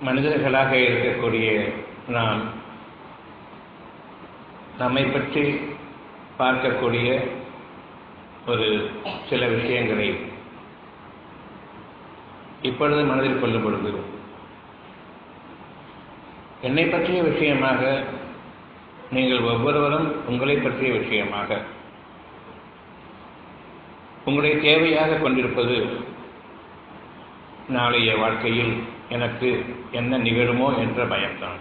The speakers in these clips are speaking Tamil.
மனிதர்களாக இருக்கக்கூடிய நாம் நம்மை பற்றி பார்க்கக்கூடிய ஒரு சில விஷயங்களை இப்பொழுது மனதில் கொள்ளும் பொழுது என்னை பற்றிய விஷயமாக நீங்கள் ஒவ்வொருவரும் உங்களை பற்றிய விஷயமாக உங்களுடைய தேவையாக கொண்டிருப்பது நாளைய வாழ்க்கையில் எனக்கு என்ன நிகழுமோ என்ற பயம்தான்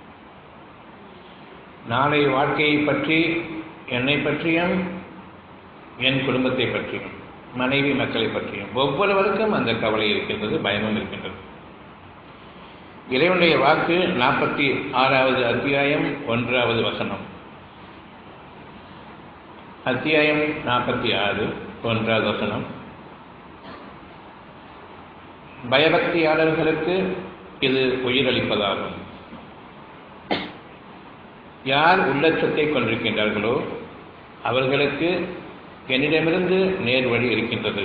நாளைய வாழ்க்கையை பற்றி என்னை பற்றியும் என் குடும்பத்தை பற்றியும் மனைவி மக்களை பற்றியும் ஒவ்வொருவருக்கும் அந்த கவலை இருக்கின்றது பயமும் இருக்கின்றது இறைவனுடைய வாக்கு நாற்பத்தி ஆறாவது அத்தியாயம் ஒன்றாவது வசனம் அத்தியாயம் நாற்பத்தி ஆறு ஒன்றாவது வசனம் பயபக்தியாளர்களுக்கு இது உயிரளிப்பதாகும் யார் உள்ளச்சத்தை கொண்டிருக்கின்றார்களோ அவர்களுக்கு என்னிடமிருந்து நேர் வழி இருக்கின்றது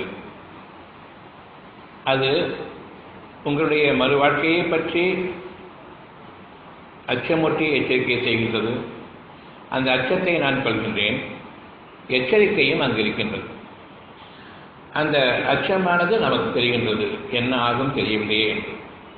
அது உங்களுடைய மறு வாழ்க்கையை பற்றி அச்சமூட்டி எச்சரிக்கை செய்கின்றது அந்த அச்சத்தை நான் கொள்கின்றேன் எச்சரிக்கையும் அங்கு இருக்கின்றது அந்த அச்சமானது நமக்கு தெரிகின்றது என்ன ஆகும் தெரியவில்லையே என்று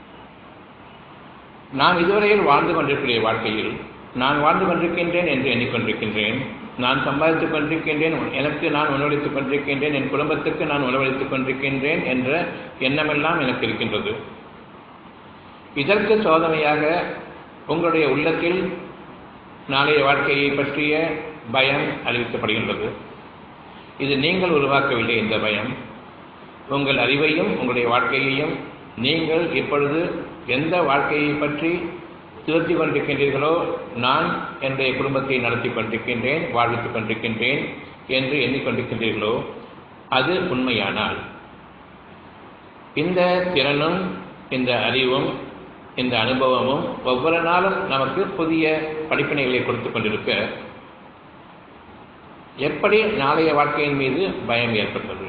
நாம் இதுவரையில் வாழ்ந்து கொண்டிருக்கிற வாழ்க்கையில் நான் வாழ்ந்து கொண்டிருக்கின்றேன் என்று எண்ணிக்கொண்டிருக்கின்றேன் நான் சம்பாதித்துக் கொண்டிருக்கின்றேன் எனக்கு நான் உணவளித்துக் கொண்டிருக்கின்றேன் என் குடும்பத்துக்கு நான் உணவளித்துக் கொண்டிருக்கின்றேன் என்ற எண்ணமெல்லாம் எனக்கு இருக்கின்றது இதற்கு சோதனையாக உங்களுடைய உள்ளத்தில் நாளைய வாழ்க்கையை பற்றிய பயம் அறிவிக்கப்படுகின்றது இது நீங்கள் உருவாக்கவில்லை இந்த பயம் உங்கள் அறிவையும் உங்களுடைய வாழ்க்கையையும் நீங்கள் இப்பொழுது எந்த வாழ்க்கையை பற்றி திருத்தி கொண்டிருக்கின்றீர்களோ நான் என்னுடைய குடும்பத்தை நடத்தி கொண்டிருக்கின்றேன் வாழ்வித்துக் கொண்டிருக்கின்றேன் என்று எண்ணிக்கொண்டிருக்கின்றீர்களோ அது உண்மையானால் இந்த திறனும் இந்த அறிவும் இந்த அனுபவமும் ஒவ்வொரு நாளும் நமக்கு புதிய படிப்பினைகளை கொடுத்து கொண்டிருக்க எப்படி நாளைய வாழ்க்கையின் மீது பயம் ஏற்பட்டது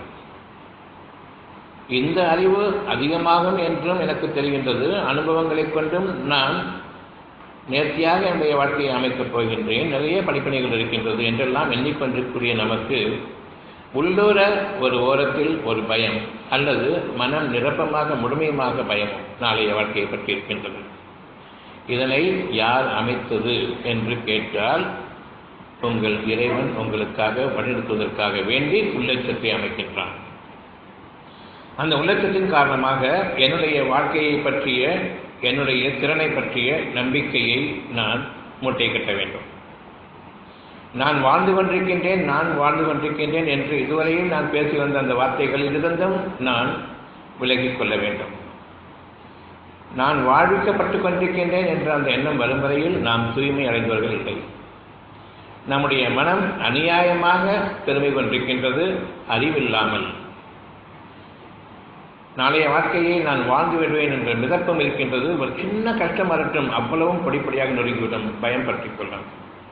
இந்த அறிவு அதிகமாகும் என்றும் எனக்கு தெரிகின்றது அனுபவங்களை கொண்டும் நான் நேர்த்தியாக என்னுடைய வாழ்க்கையை அமைக்கப் போகின்றேன் நிறைய படிப்பினைகள் இருக்கின்றது என்றெல்லாம் எண்ணிக்கொண்டிருக்கூடிய நமக்கு உள்ளூர ஒரு ஓரத்தில் ஒரு பயம் அல்லது மனம் நிரப்பமாக முழுமையுமாக பயம் நாளைய வாழ்க்கையை பற்றி இருக்கின்றது இதனை யார் அமைத்தது என்று கேட்டால் உங்கள் இறைவன் உங்களுக்காக வழிநடத்துவதற்காக வேண்டி உள்ளச்சத்தை அமைக்கின்றான் அந்த உள்ளச்சத்தின் காரணமாக என்னுடைய வாழ்க்கையை பற்றிய என்னுடைய திறனை பற்றிய நம்பிக்கையை நான் மூட்டை கட்ட வேண்டும் நான் வாழ்ந்து கொண்டிருக்கின்றேன் நான் வாழ்ந்து கொண்டிருக்கின்றேன் என்று இதுவரையில் நான் பேசி வந்த அந்த வார்த்தைகளிலிருந்தும் நான் விலகிக் கொள்ள வேண்டும் நான் வாழ்விக்கப்பட்டு கொண்டிருக்கின்றேன் என்ற அந்த எண்ணம் வரும் வரையில் நாம் தூய்மை அடைந்தவர்கள் இல்லை நம்முடைய மனம் அநியாயமாக பெருமை கொண்டிருக்கின்றது அறிவில்லாமல் நாளைய வாழ்க்கையை நான் வாழ்ந்து விடுவேன் என்ற மிதப்பம் இருக்கின்றது ஒரு சின்ன கஷ்டம் வரட்டும் அவ்வளவும் படிப்படியாக நொறுங்கிவிடும் பயம் பற்றிக் கொள்ளும்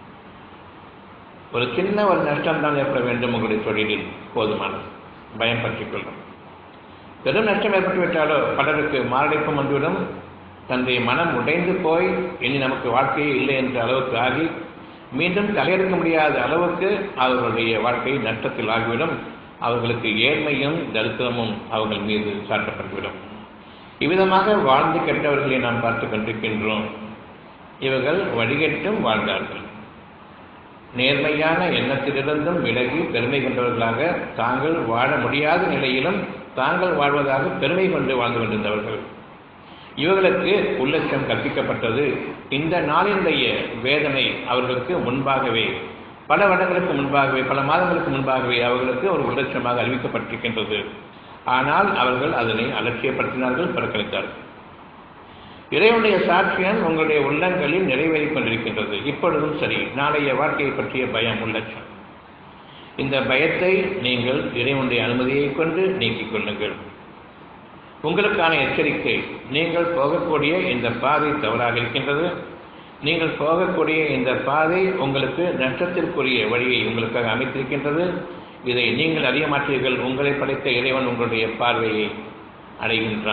ஒரு சின்ன ஒரு நஷ்டம் தான் ஏற்பட வேண்டும் உங்களுடைய தொழிலில் போதுமானது பயம் பற்றிக் கொள்ளும் பெரும் நஷ்டம் ஏற்பட்டுவிட்டாலோ பலருக்கு மாரடைப்பும் வந்துவிடும் தன்னுடைய மனம் உடைந்து போய் இனி நமக்கு வாழ்க்கையே இல்லை என்ற அளவுக்கு ஆகி மீண்டும் தலையெடுக்க முடியாத அளவுக்கு அவர்களுடைய வாழ்க்கை நஷ்டத்தில் ஆகிவிடும் அவர்களுக்கு ஏழ்மையும் தரித்திரமும் அவர்கள் மீது சாட்டப்பட்டுவிடும் இவ்விதமாக வாழ்ந்து கெட்டவர்களை நாம் பார்த்து கொண்டிருக்கின்றோம் இவர்கள் வழிகட்டும் வாழ்ந்தார்கள் நேர்மையான எண்ணத்திலிருந்தும் விலகி பெருமை கொண்டவர்களாக தாங்கள் வாழ முடியாத நிலையிலும் தாங்கள் வாழ்வதாக பெருமை கொண்டு வாழ்ந்து கொண்டிருந்தவர்கள் இவர்களுக்கு உள்ளட்சம் கற்பிக்கப்பட்டது இந்த நாளினுடைய வேதனை அவர்களுக்கு முன்பாகவே பல வருடங்களுக்கு முன்பாகவே பல மாதங்களுக்கு முன்பாகவே அவர்களுக்கு ஒரு உள்ளட்சமாக அறிவிக்கப்பட்டிருக்கின்றது ஆனால் அவர்கள் அதனை அலட்சியப்படுத்தினார்கள் புறக்கணித்தார்கள் இறைவனுடைய சாட்சியம் உங்களுடைய உள்ளங்களில் நிறைவேறிக் கொண்டிருக்கின்றது இப்பொழுதும் சரி நாளைய வாழ்க்கையை பற்றிய பயம் உள்ளட்சம் இந்த பயத்தை நீங்கள் இறைவனுடைய அனுமதியை கொண்டு நீக்கிக் கொள்ளுங்கள் உங்களுக்கான எச்சரிக்கை நீங்கள் போகக்கூடிய இந்த பாதை தவறாக இருக்கின்றது நீங்கள் போகக்கூடிய இந்த பாதை உங்களுக்கு நஷ்டத்திற்குரிய வழியை உங்களுக்காக அமைத்திருக்கின்றது இதை நீங்கள் அறிய மாட்டீர்கள் உங்களை படைத்த இறைவன் உங்களுடைய பார்வையை அடைகின்றான்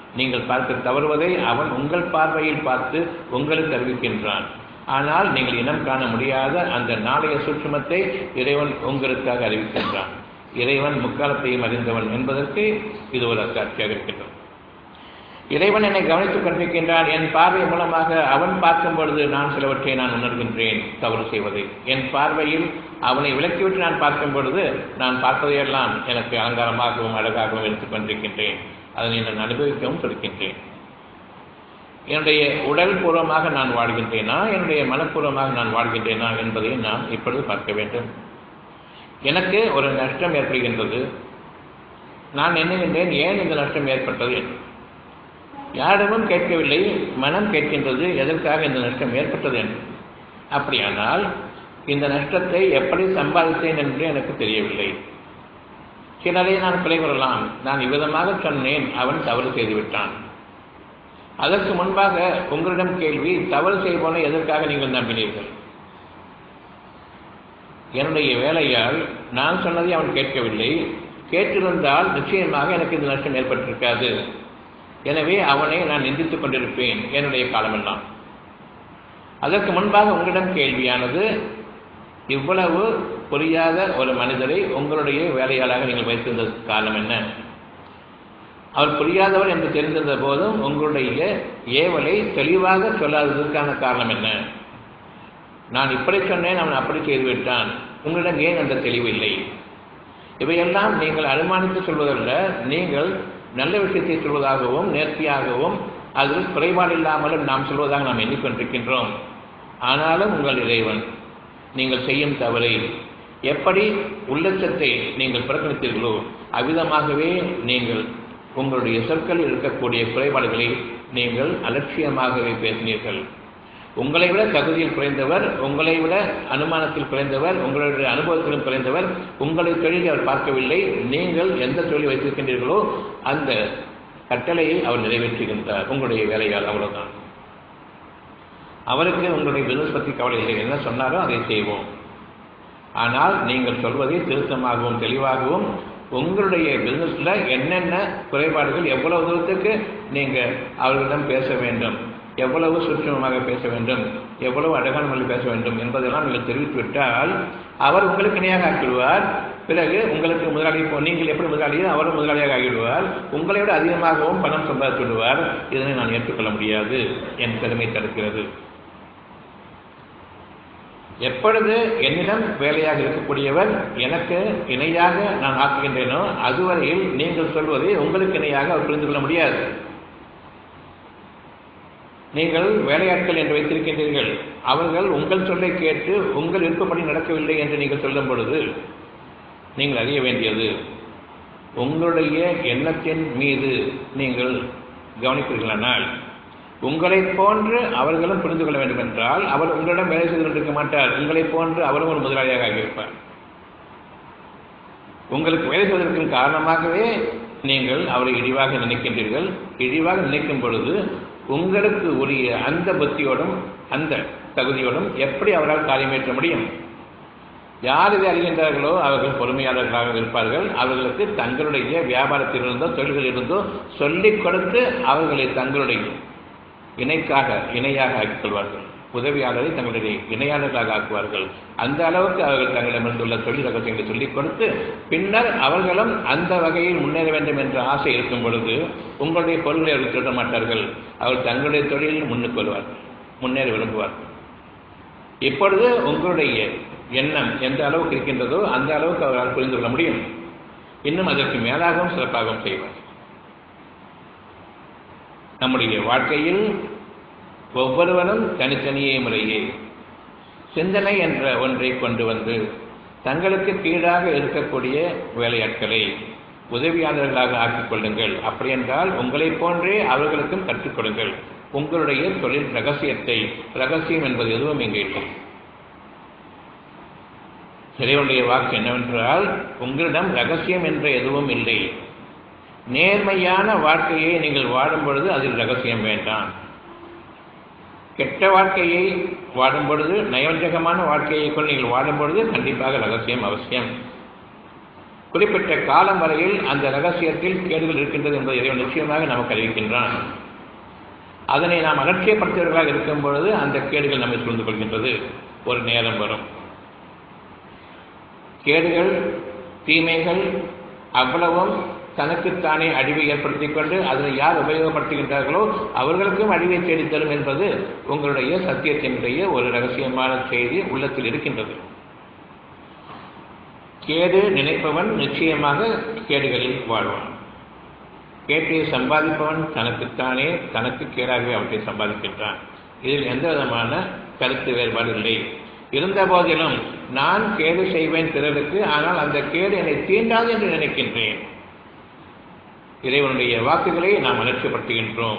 நீங்கள் பார்க்க தவறுவதை அவன் உங்கள் பார்வையில் பார்த்து உங்களுக்கு அறிவிக்கின்றான் ஆனால் நீங்கள் இனம் காண முடியாத அந்த நாளைய சூட்சுமத்தை இறைவன் உங்களுக்காக அறிவிக்கின்றான் இறைவன் முக்காலத்தையும் அறிந்தவன் என்பதற்கு இது ஒரு அக்காட்சியாக இருக்கின்றது இறைவன் என்னை கவனித்துக் கொண்டிருக்கின்றான் என் பார்வை மூலமாக அவன் பார்க்கும் பொழுது நான் சிலவற்றை நான் உணர்கின்றேன் தவறு செய்வதை என் பார்வையில் அவனை விலக்கிவிட்டு நான் பார்க்கும் பொழுது நான் பார்ப்பதையெல்லாம் எனக்கு அலங்காரமாகவும் அழகாகவும் எடுத்துக் கொண்டிருக்கின்றேன் அதனை நான் அனுபவிக்கவும் கொடுக்கின்றேன் என்னுடைய உடல் பூர்வமாக நான் வாழ்கின்றேனா என்னுடைய மனப்பூர்வமாக நான் வாழ்கின்றேனா என்பதை நான் இப்பொழுது பார்க்க வேண்டும் எனக்கு ஒரு நஷ்டம் ஏற்படுகின்றது நான் எண்ணுகின்றேன் ஏன் இந்த நஷ்டம் ஏற்பட்டது என்று யாரிடமும் கேட்கவில்லை மனம் கேட்கின்றது எதற்காக இந்த நஷ்டம் ஏற்பட்டது என்று அப்படியானால் இந்த நஷ்டத்தை எப்படி சம்பாதித்தேன் என்று எனக்கு தெரியவில்லை சிலரை நான் பிழை கூறலாம் நான் இவ்விதமாக சொன்னேன் அவன் தவறு செய்துவிட்டான் அதற்கு முன்பாக உங்களிடம் கேள்வி தவறு செய்வோனை எதற்காக நீங்கள் நம்பினீர்கள் என்னுடைய வேலையால் நான் சொன்னதை அவன் கேட்கவில்லை கேட்டிருந்தால் நிச்சயமாக எனக்கு இந்த நஷ்டம் ஏற்பட்டிருக்காது எனவே அவனை நான் நிந்தித்துக் கொண்டிருப்பேன் என்னுடைய காலமெல்லாம் அதற்கு முன்பாக உங்களிடம் கேள்வியானது இவ்வளவு புரியாத ஒரு மனிதரை உங்களுடைய வேலையாளாக நீங்கள் வைத்திருந்த காரணம் என்ன அவர் புரியாதவர் என்று தெரிந்திருந்த போதும் உங்களுடைய ஏவலை தெளிவாக சொல்லாததற்கான காரணம் என்ன நான் இப்படி சொன்னேன் அவன் அப்படி செய்துவிட்டான் உங்களிடம் ஏன் அந்த தெளிவு இல்லை இவையெல்லாம் நீங்கள் அனுமானித்து சொல்வதல்ல நீங்கள் நல்ல விஷயத்தை சொல்வதாகவும் நேர்த்தியாகவும் அதில் குறைபாடு இல்லாமலும் நாம் சொல்வதாக நாம் எண்ணிக்கொண்டிருக்கின்றோம் ஆனாலும் உங்கள் இறைவன் நீங்கள் செய்யும் தவறை எப்படி உள்ளச்சத்தை நீங்கள் புறக்கணித்தீர்களோ அவ்விதமாகவே நீங்கள் உங்களுடைய சொற்களில் இருக்கக்கூடிய குறைபாடுகளை நீங்கள் அலட்சியமாகவே பேசினீர்கள் உங்களை விட தகுதியில் குறைந்தவர் உங்களை விட அனுமானத்தில் குறைந்தவர் உங்களுடைய அனுபவத்திலும் குறைந்தவர் உங்களை தொழிலை அவர் பார்க்கவில்லை நீங்கள் எந்த தொழில் வைத்திருக்கின்றீர்களோ அந்த கட்டளையை அவர் நிறைவேற்றுகின்றார் உங்களுடைய வேலையால் அவ்வளவுதான் அவருக்கு உங்களுடைய பிசினஸ் பற்றி கவலை இல்லை என்ன சொன்னாரோ அதை செய்வோம் ஆனால் நீங்கள் சொல்வதை திருத்தமாகவும் தெளிவாகவும் உங்களுடைய பிசினஸ்ல என்னென்ன குறைபாடுகள் எவ்வளவு தூரத்துக்கு நீங்கள் அவர்களிடம் பேச வேண்டும் எவ்வளவு சூட்சமமாக பேச வேண்டும் எவ்வளவு அழகான முறையில் பேச வேண்டும் என்பதெல்லாம் நீங்கள் தெரிவித்து விட்டால் அவர் உங்களுக்கு இணையாக ஆக்கிவிடுவார் பிறகு உங்களுக்கு முதலாளி நீங்கள் எப்படி முதலாளியோ அவரும் முதலாளியாக ஆகிவிடுவார் உங்களை விட அதிகமாகவும் பணம் சம்பாதித்து விடுவார் இதனை நான் ஏற்றுக்கொள்ள முடியாது என் பெருமை தடுக்கிறது எப்பொழுது என்னிடம் வேலையாக இருக்கக்கூடியவர் எனக்கு இணையாக நான் ஆக்குகின்றேனோ அதுவரையில் நீங்கள் சொல்வதை உங்களுக்கு இணையாக அவர் புரிந்து கொள்ள முடியாது நீங்கள் வேலையாட்கள் என்று வைத்திருக்கின்றீர்கள் அவர்கள் உங்கள் சொல்லை கேட்டு உங்கள் விருப்பப்படி நடக்கவில்லை என்று நீங்கள் சொல்லும் பொழுது நீங்கள் அறிய வேண்டியது உங்களுடைய எண்ணத்தின் மீது நீங்கள் கவனிப்பீர்களானால் உங்களைப் போன்று அவர்களும் புரிந்து கொள்ள வேண்டும் என்றால் அவர் உங்களிடம் வேலை செய்து கொண்டிருக்க மாட்டார் உங்களைப் போன்று அவரும் ஒரு முதலாளியாக ஆகியிருப்பார் உங்களுக்கு வேலை செய்வதற்கு காரணமாகவே நீங்கள் அவரை இழிவாக நினைக்கின்றீர்கள் இழிவாக நினைக்கும் பொழுது உங்களுக்கு உரிய அந்த புத்தியோடும் அந்த தகுதியோடும் எப்படி அவரால் காரியமேற்ற முடியும் யார் இதை அறிகின்றார்களோ அவர்கள் பொறுமையாளர்களாக இருப்பார்கள் அவர்களுக்கு தங்களுடைய வியாபாரத்திலிருந்தோ தொழில்களிலிருந்தோ சொல்லிக் கொடுத்து அவர்களை தங்களுடைய இணைக்காக இணையாக ஆக்கிக் கொள்வார்கள் உதவியாளரை தங்களுடைய இணையாளர்களாக ஆக்குவார்கள் அந்த அளவுக்கு அவர்கள் தங்களிடமிருந்து உள்ள தொழில் ரகசியங்களை சொல்லிக் கொடுத்து பின்னர் அவர்களும் அந்த வகையில் முன்னேற வேண்டும் என்ற ஆசை இருக்கும் பொழுது உங்களுடைய பொருள்களை அவர்கள் திருட மாட்டார்கள் அவர்கள் தங்களுடைய தொழிலில் முன்னுக்கு வருவார்கள் முன்னேற விரும்புவார்கள் இப்பொழுது உங்களுடைய எண்ணம் எந்த அளவுக்கு இருக்கின்றதோ அந்த அளவுக்கு அவரால் புரிந்து கொள்ள முடியும் இன்னும் அதற்கு மேலாகவும் சிறப்பாகவும் செய்வார் நம்முடைய வாழ்க்கையில் ஒவ்வொருவரும் தனித்தனியே முறையே சிந்தனை என்ற ஒன்றை கொண்டு வந்து தங்களுக்கு கீழாக இருக்கக்கூடிய வேலையாட்களை உதவியாளர்களாக ஆக்கிக் கொள்ளுங்கள் அப்படி என்றால் உங்களைப் போன்றே அவர்களுக்கும் கற்றுக் கொடுங்கள் உங்களுடைய தொழில் ரகசியத்தை ரகசியம் என்பது எதுவும் இங்கே இல்லை இறைவனுடைய வாக்கு என்னவென்றால் உங்களிடம் ரகசியம் என்ற எதுவும் இல்லை நேர்மையான வாழ்க்கையை நீங்கள் வாடும் பொழுது அதில் ரகசியம் வேண்டாம் கெட்ட வாழ்க்கையை வாடும் பொழுது நயவஞ்சகமான வாழ்க்கையை கொண்டு நீங்கள் வாடும் பொழுது கண்டிப்பாக ரகசியம் அவசியம் குறிப்பிட்ட காலம் வரையில் அந்த ரகசியத்தில் கேடுகள் இருக்கின்றது என்பதை இறைவன் நிச்சயமாக நமக்கு அறிவிக்கின்றான் அதனை நாம் அலட்சியப்படுத்தியவர்களாக இருக்கும் பொழுது அந்த கேடுகள் நம்மை சூழ்ந்து கொள்கின்றது ஒரு நேரம் வரும் கேடுகள் தீமைகள் அவ்வளவும் தனக்குத்தானே அழிவை ஏற்படுத்திக் கொண்டு அதனை யார் உபயோகப்படுத்துகின்றார்களோ அவர்களுக்கும் அழிவை தேடித்தரும் என்பது உங்களுடைய சத்தியத்தினுடைய ஒரு ரகசியமான செய்தி உள்ளத்தில் இருக்கின்றது கேடு நினைப்பவன் நிச்சயமாக கேடுகளில் வாழ்வான் கேட்டை சம்பாதிப்பவன் தனக்குத்தானே தனக்கு கேடாகவே அவற்றை சம்பாதிக்கின்றான் இதில் எந்த விதமான கருத்து வேறுபாடு இல்லை இருந்த போதிலும் நான் கேடு செய்வேன் பிறருக்கு ஆனால் அந்த கேடு என்னை தீண்டாது என்று நினைக்கின்றேன் இறைவனுடைய வாக்குகளை நாம் அலட்சியப்படுத்துகின்றோம்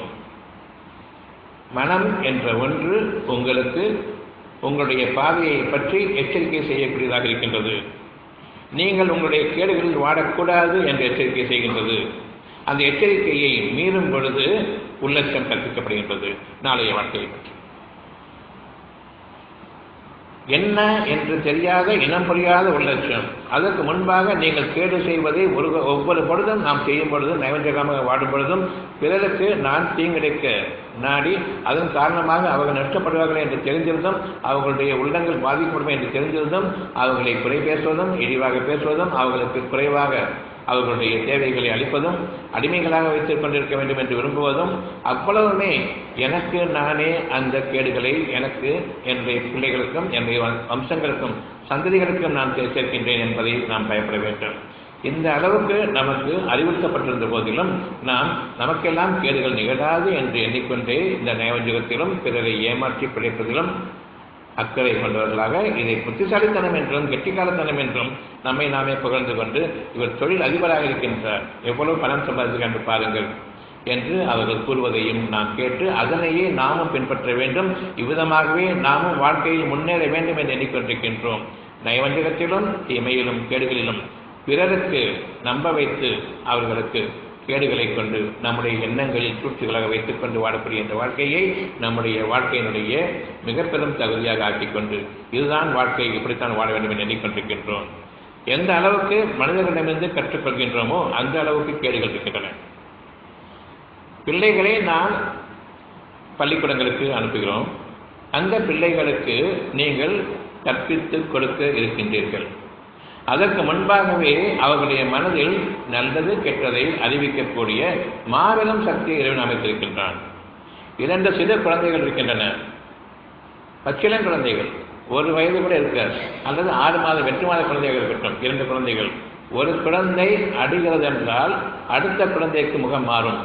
மனம் என்ற ஒன்று உங்களுக்கு உங்களுடைய பாதையை பற்றி எச்சரிக்கை செய்யக்கூடியதாக இருக்கின்றது நீங்கள் உங்களுடைய கேடுகளில் வாடக்கூடாது என்று எச்சரிக்கை செய்கின்றது அந்த எச்சரிக்கையை மீறும் பொழுது உள்ளச்சம் கற்பிக்கப்படுகின்றது நாளைய வாழ்க்கையை பற்றி என்ன என்று தெரியாத இனம் புரியாத உள்ளட்சம் அதற்கு முன்பாக நீங்கள் கேடு செய்வதை ஒரு ஒவ்வொரு பொழுதும் நாம் செய்யும் பொழுதும் நைவஞ்சகமாக வாடும் பொழுதும் பிறருக்கு நான் தீங்கிழைக்க நாடி அதன் காரணமாக அவர்கள் நஷ்டப்படுவார்கள் என்று தெரிந்திருந்தும் அவர்களுடைய உள்ளங்கள் பாதிக்கப்படும் என்று தெரிந்திருந்தும் அவர்களை குறை பேசுவதும் இழிவாக பேசுவதும் அவர்களுக்கு குறைவாக அவர்களுடைய தேவைகளை அளிப்பதும் அடிமைகளாக வைத்துக் கொண்டிருக்க வேண்டும் என்று விரும்புவதும் அவ்வளவுமே எனக்கு நானே அந்த கேடுகளை எனக்கு என்னுடைய பிள்ளைகளுக்கும் என்னுடைய வம்சங்களுக்கும் சந்ததிகளுக்கும் நான் சேர்க்கின்றேன் என்பதை நாம் பயப்பட வேண்டும் இந்த அளவுக்கு நமக்கு அறிவுறுத்தப்பட்டிருந்த போதிலும் நாம் நமக்கெல்லாம் கேடுகள் நிகழாது என்று எண்ணிக்கொண்டே இந்த நயவஞ்சகத்திலும் பிறரை ஏமாற்றி பிழைப்பதிலும் அக்கறை கொண்டவர்களாக இதை புத்திசாலித்தனம் என்றும் கெட்டிக்காலத்தனம் என்றும் நம்மை நாமே புகழ்ந்து கொண்டு இவர் தொழில் அதிபராக இருக்கின்றார் எவ்வளவு பணம் சம்பாதிக்கிறார் என்று பாருங்கள் என்று அவர்கள் கூறுவதையும் நாம் கேட்டு அதனையே நாமும் பின்பற்ற வேண்டும் இவ்விதமாகவே நாமும் வாழ்க்கையில் முன்னேற வேண்டும் என்று எண்ணிக்கொண்டிருக்கின்றோம் நயவஞ்சகத்திலும் தீமையிலும் கேடுகளிலும் பிறருக்கு நம்ப வைத்து அவர்களுக்கு கேடுகளை கொண்டு நம்முடைய எண்ணங்களில் சூழ்ச்சிகளாக வைத்துக் கொண்டு வாழக்கூடிய இந்த வாழ்க்கையை நம்முடைய வாழ்க்கையினுடைய மிக பெரும் தகுதியாக ஆக்கிக்கொண்டு இதுதான் வாழ்க்கை இப்படித்தான் வாழ வேண்டும் என்று எண்ணிக்கொண்டிருக்கின்றோம் எந்த அளவுக்கு மனிதர்களிடமிருந்து கற்றுக்கொள்கின்றோமோ அந்த அளவுக்கு கேடுகள் இருக்கின்றன பிள்ளைகளை நாம் பள்ளிக்கூடங்களுக்கு அனுப்புகிறோம் அந்த பிள்ளைகளுக்கு நீங்கள் கற்பித்து கொடுக்க இருக்கின்றீர்கள் அதற்கு முன்பாகவே அவர்களுடைய மனதில் நல்லது கெட்டதை அறிவிக்கக்கூடிய மாபெரும் சக்தியை இறைவன் அமைத்திருக்கின்றான் இரண்டு சிறு குழந்தைகள் இருக்கின்றன பச்சிளம் குழந்தைகள் ஒரு வயது கூட இருக்காது அல்லது ஆறு மாத எட்டு மாத குழந்தைகள் இருக்கட்டும் இரண்டு குழந்தைகள் ஒரு குழந்தை அடிகிறது என்றால் அடுத்த குழந்தைக்கு முகம் மாறும்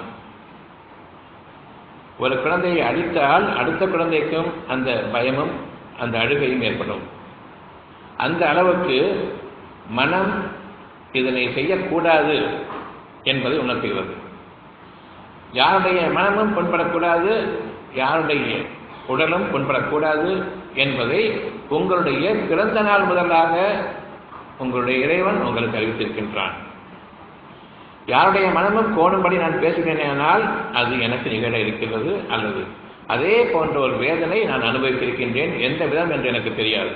ஒரு குழந்தையை அடித்தால் அடுத்த குழந்தைக்கும் அந்த பயமும் அந்த அழுகையும் ஏற்படும் அந்த அளவுக்கு மனம் இதனை செய்யக்கூடாது என்பதை உணர்த்துகிறது யாருடைய மனமும் புண்படக்கூடாது யாருடைய உடலும் புண்படக்கூடாது என்பதை உங்களுடைய பிறந்த நாள் முதலாக உங்களுடைய இறைவன் உங்களுக்கு அறிவித்திருக்கின்றான் யாருடைய மனமும் கோணும்படி நான் பேசுகிறேனால் அது எனக்கு நிகழ இருக்கிறது அல்லது அதே போன்ற ஒரு வேதனை நான் அனுபவித்திருக்கின்றேன் எந்த விதம் என்று எனக்கு தெரியாது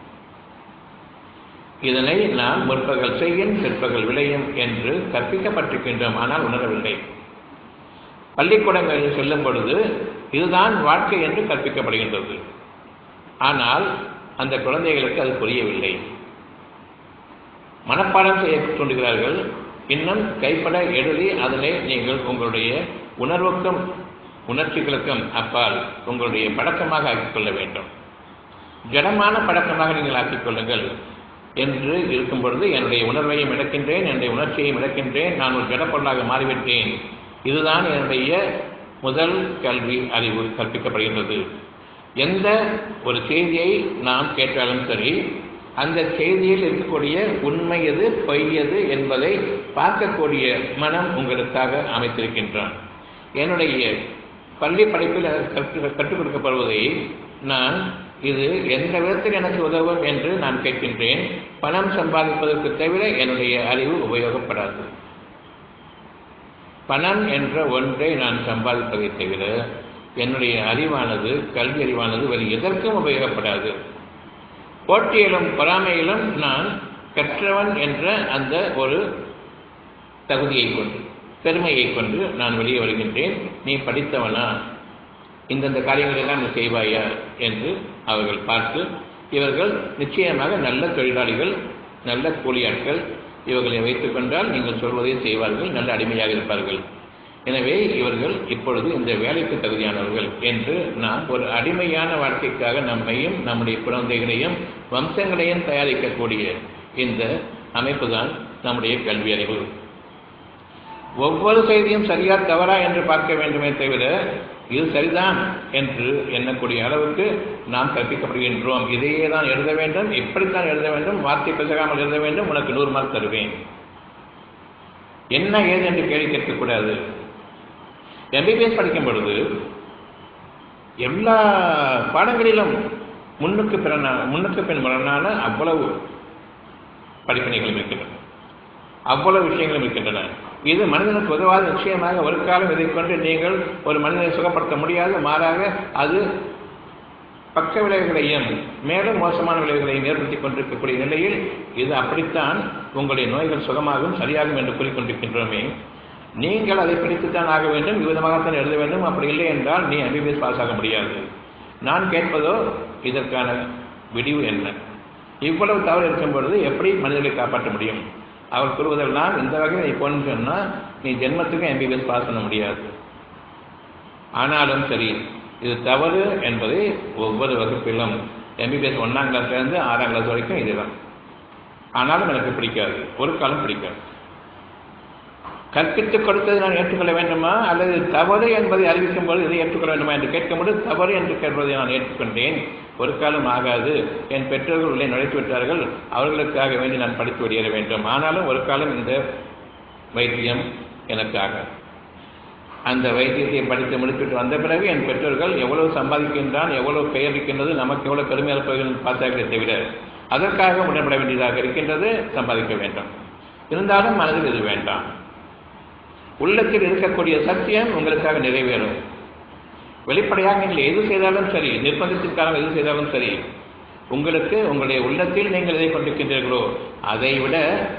இதனை நான் முற்பகல் செய்யும் பிற்பகல் விளையும் என்று கற்பிக்கப்பட்டிருக்கின்றோம் ஆனால் உணரவில்லை பள்ளிக்கூடங்களில் செல்லும் பொழுது இதுதான் வாழ்க்கை என்று கற்பிக்கப்படுகின்றது ஆனால் அந்த குழந்தைகளுக்கு அது புரியவில்லை மனப்பாடம் செய்ய தூண்டுகிறார்கள் இன்னும் கைப்பட எழுதி அதனை நீங்கள் உங்களுடைய உணர்வுக்கும் உணர்ச்சிகளுக்கும் அப்பால் உங்களுடைய பழக்கமாக ஆக்கிக்கொள்ள வேண்டும் ஜடமான பழக்கமாக நீங்கள் ஆக்கிக்கொள்ளுங்கள் என்று இருக்கும் பொழுது என்னுடைய உணர்வையும் இழக்கின்றேன் என்னுடைய உணர்ச்சியையும் இழக்கின்றேன் நான் ஒரு ஜடப்பொருளாக மாறிவிட்டேன் இதுதான் என்னுடைய முதல் கல்வி அறிவு கற்பிக்கப்படுகின்றது எந்த ஒரு செய்தியை நாம் கேட்டாலும் சரி அந்த செய்தியில் இருக்கக்கூடிய உண்மை எது பொய் எது என்பதை பார்க்கக்கூடிய மனம் உங்களுக்காக அமைத்திருக்கின்றான் என்னுடைய பள்ளி படிப்பில் எனக்கு கற்று கற்றுக் கொடுக்கப்படுவதை நான் இது எந்த விதத்தில் எனக்கு உதவும் என்று நான் கேட்கின்றேன் பணம் சம்பாதிப்பதற்கு தவிர என்னுடைய அறிவு உபயோகப்படாது பணம் என்ற ஒன்றை நான் சம்பாதிப்பதை தவிர என்னுடைய அறிவானது கல்வி அறிவானது வேறு எதற்கும் உபயோகப்படாது போட்டியிலும் பொறாமையிலும் நான் கற்றவன் என்ற அந்த ஒரு தகுதியை கொண்டு பெருமையை கொண்டு நான் வெளியே வருகின்றேன் நீ படித்தவனா இந்தந்த காரியங்களெல்லாம் நீ செய்வாயா என்று அவர்கள் பார்த்து இவர்கள் நிச்சயமாக நல்ல தொழிலாளிகள் நல்ல கூலியாட்கள் இவர்களை வைத்துக் கொண்டால் நீங்கள் சொல்வதை செய்வார்கள் நல்ல அடிமையாக இருப்பார்கள் எனவே இவர்கள் இப்பொழுது இந்த வேலைக்கு தகுதியானவர்கள் என்று நாம் ஒரு அடிமையான வாழ்க்கைக்காக நம்மையும் நம்முடைய குழந்தைகளையும் வம்சங்களையும் தயாரிக்கக்கூடிய இந்த அமைப்பு தான் நம்முடைய கல்வி அறிவு ஒவ்வொரு செய்தியும் சரியா தவறா என்று பார்க்க வேண்டுமே தவிர இது சரிதான் என்று எண்ணக்கூடிய அளவுக்கு நாம் கற்பிக்கப்படுகின்றோம் இதையே தான் எழுத வேண்டும் இப்படித்தான் எழுத வேண்டும் வார்த்தை பிசகாமல் எழுத வேண்டும் உனக்கு நூறு மார்க் தருவேன் என்ன ஏது என்று கேள்வி கேட்கக்கூடாது எம்பிபிஎஸ் படிக்கும் பொழுது எல்லா பாடங்களிலும் முன்னுக்கு பிறனா முன்னுக்கு பின் முரணான அவ்வளவு படிப்பினைகளும் இருக்கின்றன அவ்வளவு விஷயங்களும் இருக்கின்றன இது மனிதனுக்கு உதவாத நிச்சயமாக ஒரு காலம் இதை கொண்டு நீங்கள் ஒரு மனிதனை சுகப்படுத்த முடியாது மாறாக அது பக்க விளைவுகளையும் மேலும் மோசமான விளைவுகளையும் ஏற்படுத்திக் கொண்டிருக்கக்கூடிய நிலையில் இது அப்படித்தான் உங்களுடைய நோய்கள் சுகமாகும் சரியாகும் என்று கூறிக்கொண்டிருக்கின்றோமே நீங்கள் அதை பிடித்துத்தான் ஆக வேண்டும் விதமாகத்தான் எழுத வேண்டும் அப்படி இல்லை என்றால் நீ எம்பிபிஎஸ் பாஸ் ஆக முடியாது நான் கேட்பதோ இதற்கான விடிவு என்ன இவ்வளவு தவறு இருக்கும் பொழுது எப்படி மனிதர்களை காப்பாற்ற முடியும் அவர் கூறுவதெல்லாம் இந்த வகையில் நீ போன்னு சொன்னால் நீ ஜென்மத்துக்கும் எம்பிபிஎஸ் பாஸ் பண்ண முடியாது ஆனாலும் சரி இது தவறு என்பதை ஒவ்வொரு வகுப்பிலும் எம்பிபிஎஸ் ஒன்றாம் கிளாஸ்லேருந்து ஆறாம் கிளாஸ் வரைக்கும் இதுதான் ஆனாலும் எனக்கு பிடிக்காது ஒரு காலம் பிடிக்காது கற்பித்துக் கொடுத்ததை நான் ஏற்றுக்கொள்ள வேண்டுமா அல்லது தவறு என்பதை அறிவிக்கும் போது இதை ஏற்றுக்கொள்ள வேண்டுமா என்று கேட்கும்போது தவறு என்று கேட்பதை நான் ஏற்றுக்கொண்டேன் ஒரு காலம் ஆகாது என் பெற்றோர்கள் உள்ளே நுழைத்து விட்டார்கள் அவர்களுக்காக வேண்டி நான் படித்து வெளியேற வேண்டும் ஆனாலும் ஒரு காலம் இந்த வைத்தியம் எனக்காக அந்த வைத்தியத்தை படித்து முடித்துவிட்டு வந்த பிறகு என் பெற்றோர்கள் எவ்வளவு சம்பாதிக்கின்றான் எவ்வளவு பெயர் இருக்கின்றது நமக்கு எவ்வளவு பெருமையாக இருப்பவர்கள் பார்த்தார்களே தவிர அதற்காக முன்னப்பட வேண்டியதாக இருக்கின்றது சம்பாதிக்க வேண்டும் இருந்தாலும் மனதில் இது வேண்டாம் உள்ளத்தில் இருக்கக்கூடிய சத்தியம் உங்களுக்காக நிறைவேறும் வெளிப்படையாக நீங்கள் எது செய்தாலும் சரி நிர்பந்தத்திற்காக எது செய்தாலும் சரி உங்களுக்கு உங்களுடைய உள்ளத்தில் நீங்கள் எதை கொண்டிருக்கின்றீர்களோ அதை விட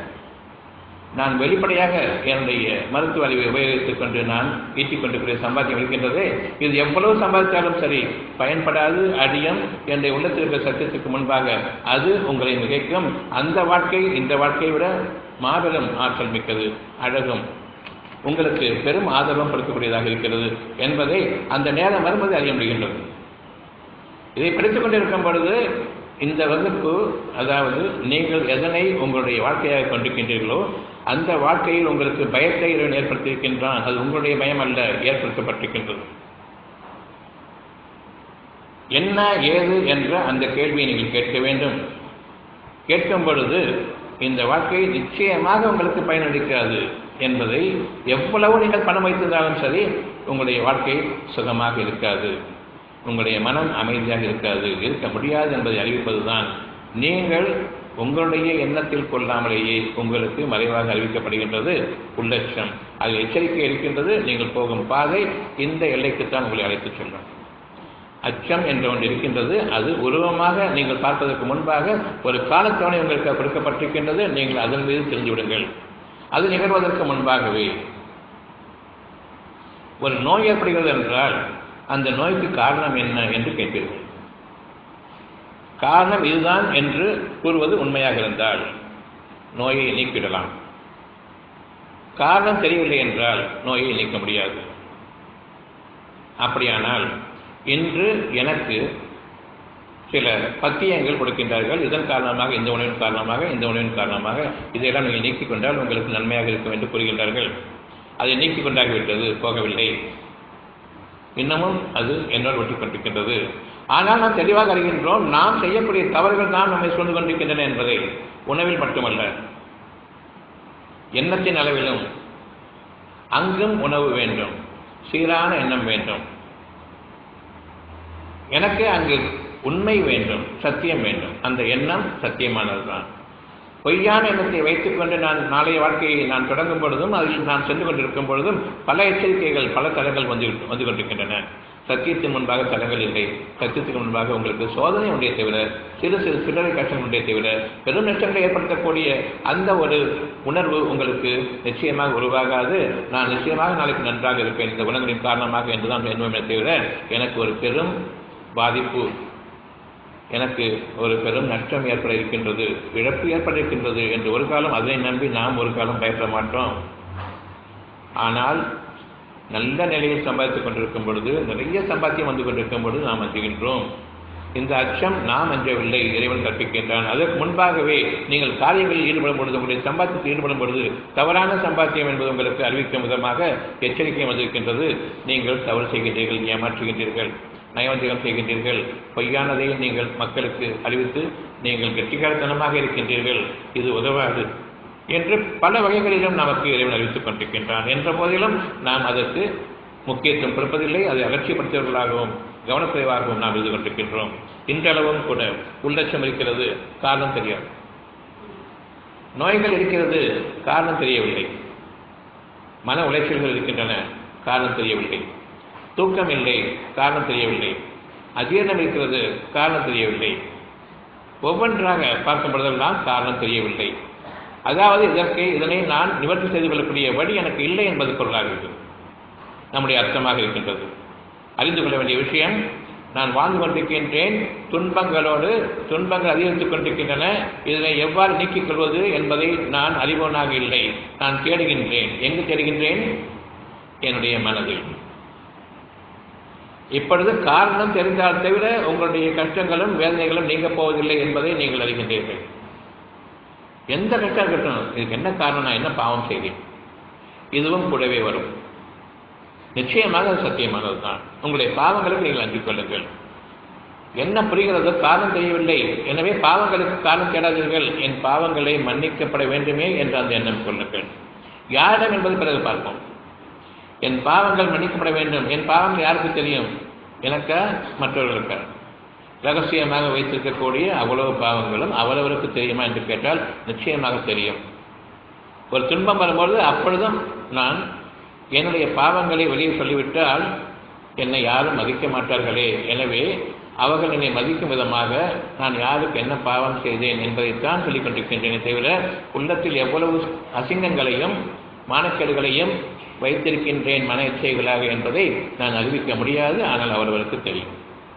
நான் வெளிப்படையாக என்னுடைய மருத்துவ அறிவை உபயோகித்துக் கொண்டு நான் ஈட்டிக் கொண்டிருக்கிற சம்பாத்தியம் இருக்கின்றது இது எவ்வளவு சம்பாதித்தாலும் சரி பயன்படாது அடியம் என்னுடைய உள்ளத்தில் இருக்கிற சத்தியத்துக்கு முன்பாக அது உங்களை மிகைக்கும் அந்த வாழ்க்கை இந்த வாழ்க்கையை விட மாபெரும் ஆற்றல் மிக்கது அழகும் உங்களுக்கு பெரும் ஆதரவும் கொடுக்கக்கூடியதாக இருக்கிறது என்பதை அந்த நேரம் வரும்போது அறிய முடிகின்றது இதை படித்துக் கொண்டிருக்கும் பொழுது இந்த வகுப்பு அதாவது நீங்கள் எதனை உங்களுடைய வாழ்க்கையாக கொண்டிருக்கின்றீர்களோ அந்த வாழ்க்கையில் உங்களுக்கு பயத்தை இறைவன் ஏற்படுத்தியிருக்கின்றான் அது உங்களுடைய பயம் அல்ல ஏற்படுத்தப்பட்டிருக்கின்றது என்ன ஏது என்ற அந்த கேள்வியை நீங்கள் கேட்க வேண்டும் கேட்கும் பொழுது இந்த வாழ்க்கை நிச்சயமாக உங்களுக்கு பயனளிக்காது என்பதை எவ்வளவு நீங்கள் பணம் வைத்திருந்தாலும் சரி உங்களுடைய வாழ்க்கை சுகமாக இருக்காது உங்களுடைய மனம் அமைதியாக இருக்காது இருக்க முடியாது என்பதை அறிவிப்பதுதான் நீங்கள் உங்களுடைய எண்ணத்தில் கொள்ளாமலேயே உங்களுக்கு மறைவாக அறிவிக்கப்படுகின்றது உள்ளட்சம் அது எச்சரிக்கை இருக்கின்றது நீங்கள் போகும் பாதை இந்த எல்லைக்குத்தான் உங்களை அழைத்துச் செல்லும் அச்சம் என்ற ஒன்று இருக்கின்றது அது உருவமாக நீங்கள் பார்ப்பதற்கு முன்பாக ஒரு காலத்தவணை உங்களுக்கு கொடுக்கப்பட்டிருக்கின்றது நீங்கள் அதன் மீது தெரிந்து விடுங்கள் அது நிகழ்வதற்கு முன்பாகவே ஒரு நோய் ஏற்படுகிறது என்றால் அந்த நோய்க்கு காரணம் என்ன என்று கேட்பீர்கள் காரணம் இதுதான் என்று கூறுவது உண்மையாக இருந்தால் நோயை நீக்கிவிடலாம் காரணம் தெரியவில்லை என்றால் நோயை நீக்க முடியாது அப்படியானால் இன்று எனக்கு சில பத்தியங்கள் கொடுக்கின்றார்கள் இதன் காரணமாக இந்த உணவின் காரணமாக இந்த உணவின் காரணமாக இதையெல்லாம் நீங்கள் நீக்கிக் கொண்டால் உங்களுக்கு நன்மையாக இருக்கும் என்று கூறுகின்றார்கள் அதை நீக்கிக் கொண்டாகிவிட்டது போகவில்லை இன்னமும் அது என்னோடு ஒட்டி கொண்டிருக்கின்றது ஆனால் நாம் தெளிவாக அறிகின்றோம் நாம் செய்யக்கூடிய தவறுகள் தான் நம்மை சூழ்ந்து கொண்டிருக்கின்றன என்பதை உணவில் மட்டுமல்ல எண்ணத்தின் அளவிலும் அங்கும் உணவு வேண்டும் சீரான எண்ணம் வேண்டும் எனக்கு அங்கு உண்மை வேண்டும் சத்தியம் வேண்டும் அந்த எண்ணம் சத்தியமானதுதான் பொய்யான எண்ணத்தை வைத்துக்கொண்டு நான் நாளைய வாழ்க்கையை நான் தொடங்கும் பொழுதும் அதில் நான் சென்று கொண்டிருக்கும் பொழுதும் பல எச்சரிக்கைகள் பல தடங்கள் வந்து வந்து கொண்டிருக்கின்றன சத்தியத்தின் முன்பாக தடங்கள் இல்லை சத்தியத்துக்கு முன்பாக உங்களுக்கு சோதனை உண்டே தவிர சிறு சிறு சில்லறை கஷ்டம் உண்டே தவிர பெரும் நஷ்டங்களை ஏற்படுத்தக்கூடிய அந்த ஒரு உணர்வு உங்களுக்கு நிச்சயமாக உருவாகாது நான் நிச்சயமாக நாளைக்கு நன்றாக இருப்பேன் இந்த குணங்களின் காரணமாக என்றுதான் எண்ணுமே தவிர எனக்கு ஒரு பெரும் பாதிப்பு எனக்கு ஒரு பெரும் நஷ்டம் ஏற்பட இருக்கின்றது இழப்பு ஏற்பட இருக்கின்றது என்று ஒரு காலம் அதை நம்பி நாம் ஒரு காலம் பயப்பட மாட்டோம் ஆனால் நல்ல நிலையில் சம்பாதித்துக் கொண்டிருக்கும் பொழுது நிறைய சம்பாத்தியம் வந்து கொண்டிருக்கும் பொழுது நாம் அஞ்சுகின்றோம் இந்த அச்சம் நாம் அஞ்சவில்லை இறைவன் கற்பிக்கின்றான் அதற்கு முன்பாகவே நீங்கள் காரியங்களில் ஈடுபடும் பொழுது உங்களுடைய சம்பாத்தியத்தில் ஈடுபடும் பொழுது தவறான சம்பாத்தியம் என்பது உங்களுக்கு அறிவிக்கும் விதமாக எச்சரிக்கை வந்திருக்கின்றது நீங்கள் தவறு செய்கின்றீர்கள் ஏமாற்றுகின்றீர்கள் நயவஞ்சகம் செய்கின்றீர்கள் பொய்யானதை நீங்கள் மக்களுக்கு அறிவித்து நீங்கள் கெட்டிக்காரத்தனமாக இருக்கின்றீர்கள் இது உதவாது என்று பல வகைகளிலும் நமக்கு இறைவன் அறிவித்துக் கொண்டிருக்கின்றான் என்ற போதிலும் நாம் அதற்கு முக்கியத்துவம் கொடுப்பதில்லை அதை அலட்சியப்படுத்தியவர்களாகவும் கவனக்குறைவாகவும் நாம் இருந்து கொண்டிருக்கின்றோம் இன்றளவும் கூட உள்ளட்சம் இருக்கிறது காரணம் தெரியாது நோய்கள் இருக்கிறது காரணம் தெரியவில்லை மன உளைச்சல்கள் இருக்கின்றன காரணம் தெரியவில்லை தூக்கம் இல்லை காரணம் தெரியவில்லை அஜீரணம் இருக்கிறது காரணம் தெரியவில்லை ஒவ்வொன்றாக பார்க்கும் பொழுதெல்லாம் காரணம் தெரியவில்லை அதாவது இதற்கு இதனை நான் நிவர்த்தி செய்து கொள்ளக்கூடிய வழி எனக்கு இல்லை என்பது பொருளாக இருக்கிறது நம்முடைய அர்த்தமாக இருக்கின்றது அறிந்து கொள்ள வேண்டிய விஷயம் நான் வாழ்ந்து கொண்டிருக்கின்றேன் துன்பங்களோடு துன்பங்கள் அதிகரித்துக் கொண்டிருக்கின்றன இதனை எவ்வாறு நீக்கிக் கொள்வது என்பதை நான் அறிவோனாக இல்லை நான் தேடுகின்றேன் எங்கு தேடுகின்றேன் என்னுடைய மனதில் இப்பொழுது காரணம் தெரிந்தால் தவிர உங்களுடைய கஷ்டங்களும் வேதனைகளும் நீங்கப் போவதில்லை என்பதை நீங்கள் அறிகின்றீர்கள் எந்த கஷ்டம் இருக்கட்டும் இதுக்கு என்ன காரணம் நான் என்ன பாவம் செய்தேன் இதுவும் கூடவே வரும் நிச்சயமாக அது சத்தியமானது தான் உங்களுடைய பாவங்களுக்கு நீங்கள் அஞ்சிக் கொள்ளுங்கள் என்ன புரிகிறதோ காரணம் தெரியவில்லை எனவே பாவங்களுக்கு காரணம் தேடாதீர்கள் என் பாவங்களை மன்னிக்கப்பட வேண்டுமே என்று அந்த எண்ணம் கொள்ளுங்கள் யாரிடம் என்பது பிறகு பார்ப்போம் என் பாவங்கள் மன்னிக்கப்பட வேண்டும் என் பாவம் யாருக்கு தெரியும் எனக்கா மற்றவர்களுக்கா ரகசியமாக வைத்திருக்கக்கூடிய அவ்வளவு பாவங்களும் அவரவருக்கு தெரியுமா என்று கேட்டால் நிச்சயமாக தெரியும் ஒரு துன்பம் வரும்பொழுது அப்பொழுதும் நான் என்னுடைய பாவங்களை வெளியே சொல்லிவிட்டால் என்னை யாரும் மதிக்க மாட்டார்களே எனவே அவர்கள் என்னை மதிக்கும் விதமாக நான் யாருக்கு என்ன பாவம் செய்தேன் என்பதைத்தான் சொல்லிக் கொண்டிருக்கின்றேனே தவிர உள்ளத்தில் எவ்வளவு அசிங்கங்களையும் மானக்கேடுகளையும் வைத்திருக்கின்றேன் மன இச்சைகளாக என்பதை நான் அறிவிக்க முடியாது ஆனால் அவர்களுக்கு தெரியும்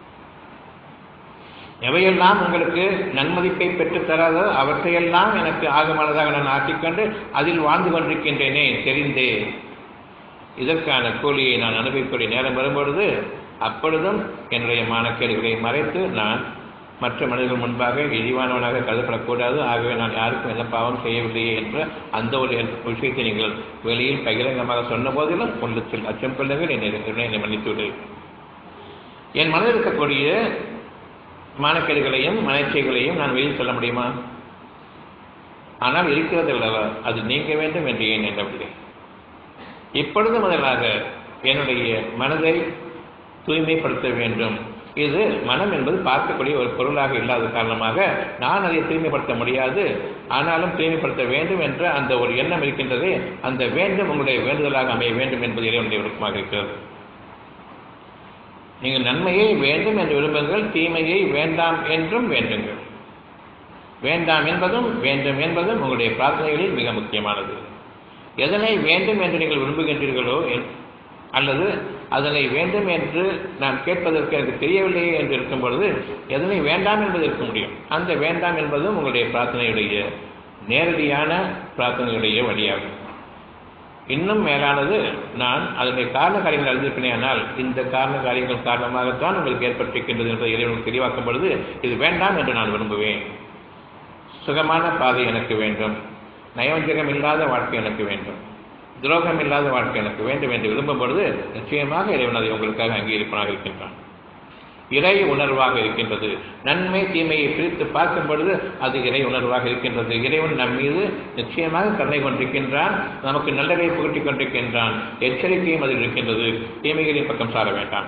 எவையெல்லாம் உங்களுக்கு நன்மதிப்பை பெற்றுத் தராதோ அவற்றையெல்லாம் எனக்கு ஆகமானதாக நான் ஆக்கிக்கொண்டு அதில் வாழ்ந்து கொண்டிருக்கின்றேனே தெரிந்தே இதற்கான கூலியை நான் அனுபவிக்கக்கூடிய நேரம் வரும்பொழுது அப்பொழுதும் என்னுடைய மானக்கேடுகளை மறைத்து நான் மற்ற மனிதர்கள் முன்பாக இழிவானவனாக கருதப்படக்கூடாது ஆகவே நான் யாருக்கும் என்ன பாவம் செய்யவில்லையே என்ற அந்த ஒரு விஷயத்தை நீங்கள் வெளியில் பகிரங்கமாக சொன்ன போதிலும் உள்ளத்தில் அச்சம் கொள்ளுங்கள் என்னை என்னை மன்னித்து விடு என் மனதில் இருக்கக்கூடிய மானக்கேடுகளையும் மனச்சைகளையும் நான் வெளியில் சொல்ல முடியுமா ஆனால் இருக்கிறது அல்லவா அது நீங்க வேண்டும் என்று ஏன் எண்ணவில்லை இப்பொழுது முதலாக என்னுடைய மனதை தூய்மைப்படுத்த வேண்டும் இது மனம் என்பது பார்க்கக்கூடிய ஒரு பொருளாக இல்லாத காரணமாக நான் அதை தூய்மைப்படுத்த முடியாது ஆனாலும் தூய்மைப்படுத்த வேண்டும் என்ற அந்த ஒரு எண்ணம் இருக்கின்றது அந்த வேண்டும் உங்களுடைய வேண்டுதலாக அமைய வேண்டும் என்பது இறைவனுடைய விருப்பமாக இருக்கிறது நீங்கள் நன்மையை வேண்டும் என்று விரும்புங்கள் தீமையை வேண்டாம் என்றும் வேண்டுங்கள் வேண்டாம் என்பதும் வேண்டும் என்பதும் உங்களுடைய பிரார்த்தனைகளில் மிக முக்கியமானது எதனை வேண்டும் என்று நீங்கள் விரும்புகின்றீர்களோ அல்லது அதனை வேண்டும் என்று நான் கேட்பதற்கு எனக்கு தெரியவில்லையே என்று இருக்கும் பொழுது எதனை வேண்டாம் என்பது இருக்க முடியும் அந்த வேண்டாம் என்பதும் உங்களுடைய பிரார்த்தனையுடைய நேரடியான பிரார்த்தனையுடைய வழியாகும் இன்னும் மேலானது நான் அதனுடைய காரண காரியங்கள் அறிந்திருக்கிறேன் ஆனால் இந்த காரண காரியங்கள் காரணமாகத்தான் உங்களுக்கு ஏற்பட்டிருக்கின்றது என்பதை இறைவனுக்கு தெளிவாக்கும் பொழுது இது வேண்டாம் என்று நான் விரும்புவேன் சுகமான பாதை எனக்கு வேண்டும் நயவஞ்சகம் இல்லாத வாழ்க்கை எனக்கு வேண்டும் துரோகம் இல்லாத வாழ்க்கை எனக்கு வேண்டும் என்று விரும்பும் பொழுது நிச்சயமாக இறைவன் அதை உங்களுக்காக அங்கீகரிப்பனாக இருக்கின்றான் இறை உணர்வாக இருக்கின்றது நன்மை தீமையை பிரித்து பார்க்கும் பொழுது அது இறை உணர்வாக இருக்கின்றது இறைவன் நம் மீது நிச்சயமாக கருணை கொண்டிருக்கின்றான் நமக்கு நல்லதை புகட்டிக் கொண்டிருக்கின்றான் எச்சரிக்கையும் அதில் இருக்கின்றது தீமைகளின் பக்கம் சார வேண்டாம்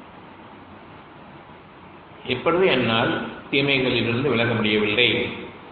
இப்பொழுது என்னால் தீமைகளிலிருந்து விலக முடியவில்லை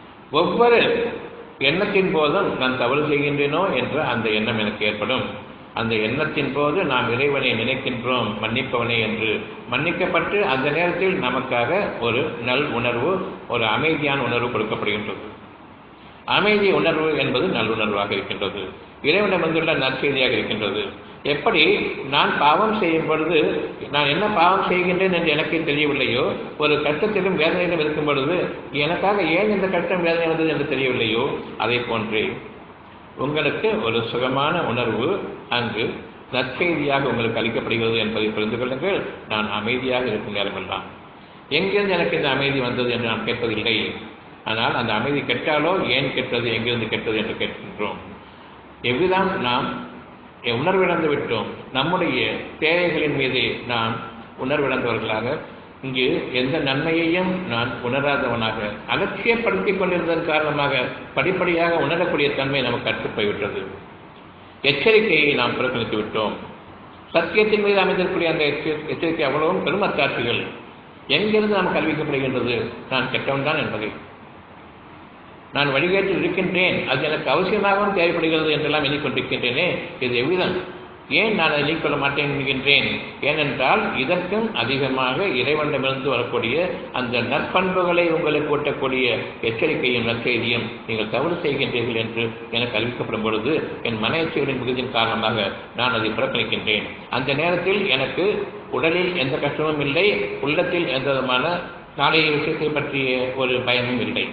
ஒவ்வொரு எண்ணத்தின் போதும் நான் தவறு செய்கின்றேனோ என்ற அந்த எண்ணம் எனக்கு ஏற்படும் அந்த எண்ணத்தின் போது நாம் இறைவனை நினைக்கின்றோம் மன்னிப்பவனே என்று மன்னிக்கப்பட்டு அந்த நேரத்தில் நமக்காக ஒரு நல் உணர்வு ஒரு அமைதியான உணர்வு கொடுக்கப்படுகின்றது அமைதி உணர்வு என்பது நல்லுணர்வாக இருக்கின்றது இறைவனிடம் வந்துள்ள நற்செய்தியாக இருக்கின்றது எப்படி நான் பாவம் செய்யும் பொழுது நான் என்ன பாவம் செய்கின்றேன் என்று எனக்கே தெரியவில்லையோ ஒரு கஷ்டத்திலும் வேதனையிலும் இருக்கும் பொழுது எனக்காக ஏன் இந்த கஷ்டம் வேதனை வந்தது என்று தெரியவில்லையோ அதை போன்றே உங்களுக்கு ஒரு சுகமான உணர்வு அங்கு நற்செய்தியாக உங்களுக்கு அளிக்கப்படுகிறது என்பதை புரிந்து கொள்ளுங்கள் நான் அமைதியாக இருக்கும் நேரமெல்லாம் எங்கிருந்து எனக்கு இந்த அமைதி வந்தது என்று நான் கேட்பதில்லை ஆனால் அந்த அமைதி கெட்டாலோ ஏன் கெட்டது எங்கிருந்து கெட்டது என்று கேட்கின்றோம் எவ்விதம் நாம் உணர்விழந்து விட்டோம் நம்முடைய தேவைகளின் மீது நாம் உணர்விழந்தவர்களாக இங்கு எந்த நன்மையையும் நான் உணராதவனாக அலட்சியப்படுத்திக் கொண்டிருந்ததன் காரணமாக படிப்படியாக உணரக்கூடிய தன்மை நமக்கு கற்றுப்போய்விட்டது எச்சரிக்கையை நாம் புறக்கணித்து விட்டோம் சத்தியத்தின் மீது அமைந்திருக்கக்கூடிய அந்த எச்சரிக்கை அவ்வளவும் பெருமத்தாட்சிகள் எங்கிருந்து நமக்கு அறிவிக்கப்படுகின்றது நான் கெட்டவன் தான் என்பதை நான் வழிகேட்டில் இருக்கின்றேன் அது எனக்கு அவசியமாகவும் தேவைப்படுகிறது என்றெல்லாம் எண்ணிக்கொண்டிருக்கின்றேனே இது எவ்விதம் ஏன் நான் அதை நீக்கொள்ள மாட்டேன் என்கின்றேன் ஏனென்றால் இதற்கும் அதிகமாக இறைவனிடமிருந்து வரக்கூடிய அந்த நற்பண்புகளை உங்களுக்கு ஊட்டக்கூடிய எச்சரிக்கையும் நற்செய்தியும் நீங்கள் தவறு செய்கின்றீர்கள் என்று எனக்கு அறிவிக்கப்படும் பொழுது என் மனைச்சிகளின் மிகுதியின் காரணமாக நான் அதை புறக்கணிக்கின்றேன் அந்த நேரத்தில் எனக்கு உடலில் எந்த கஷ்டமும் இல்லை உள்ளத்தில் எந்த விதமான நாளைய விஷயத்தை பற்றிய ஒரு பயமும் இல்லை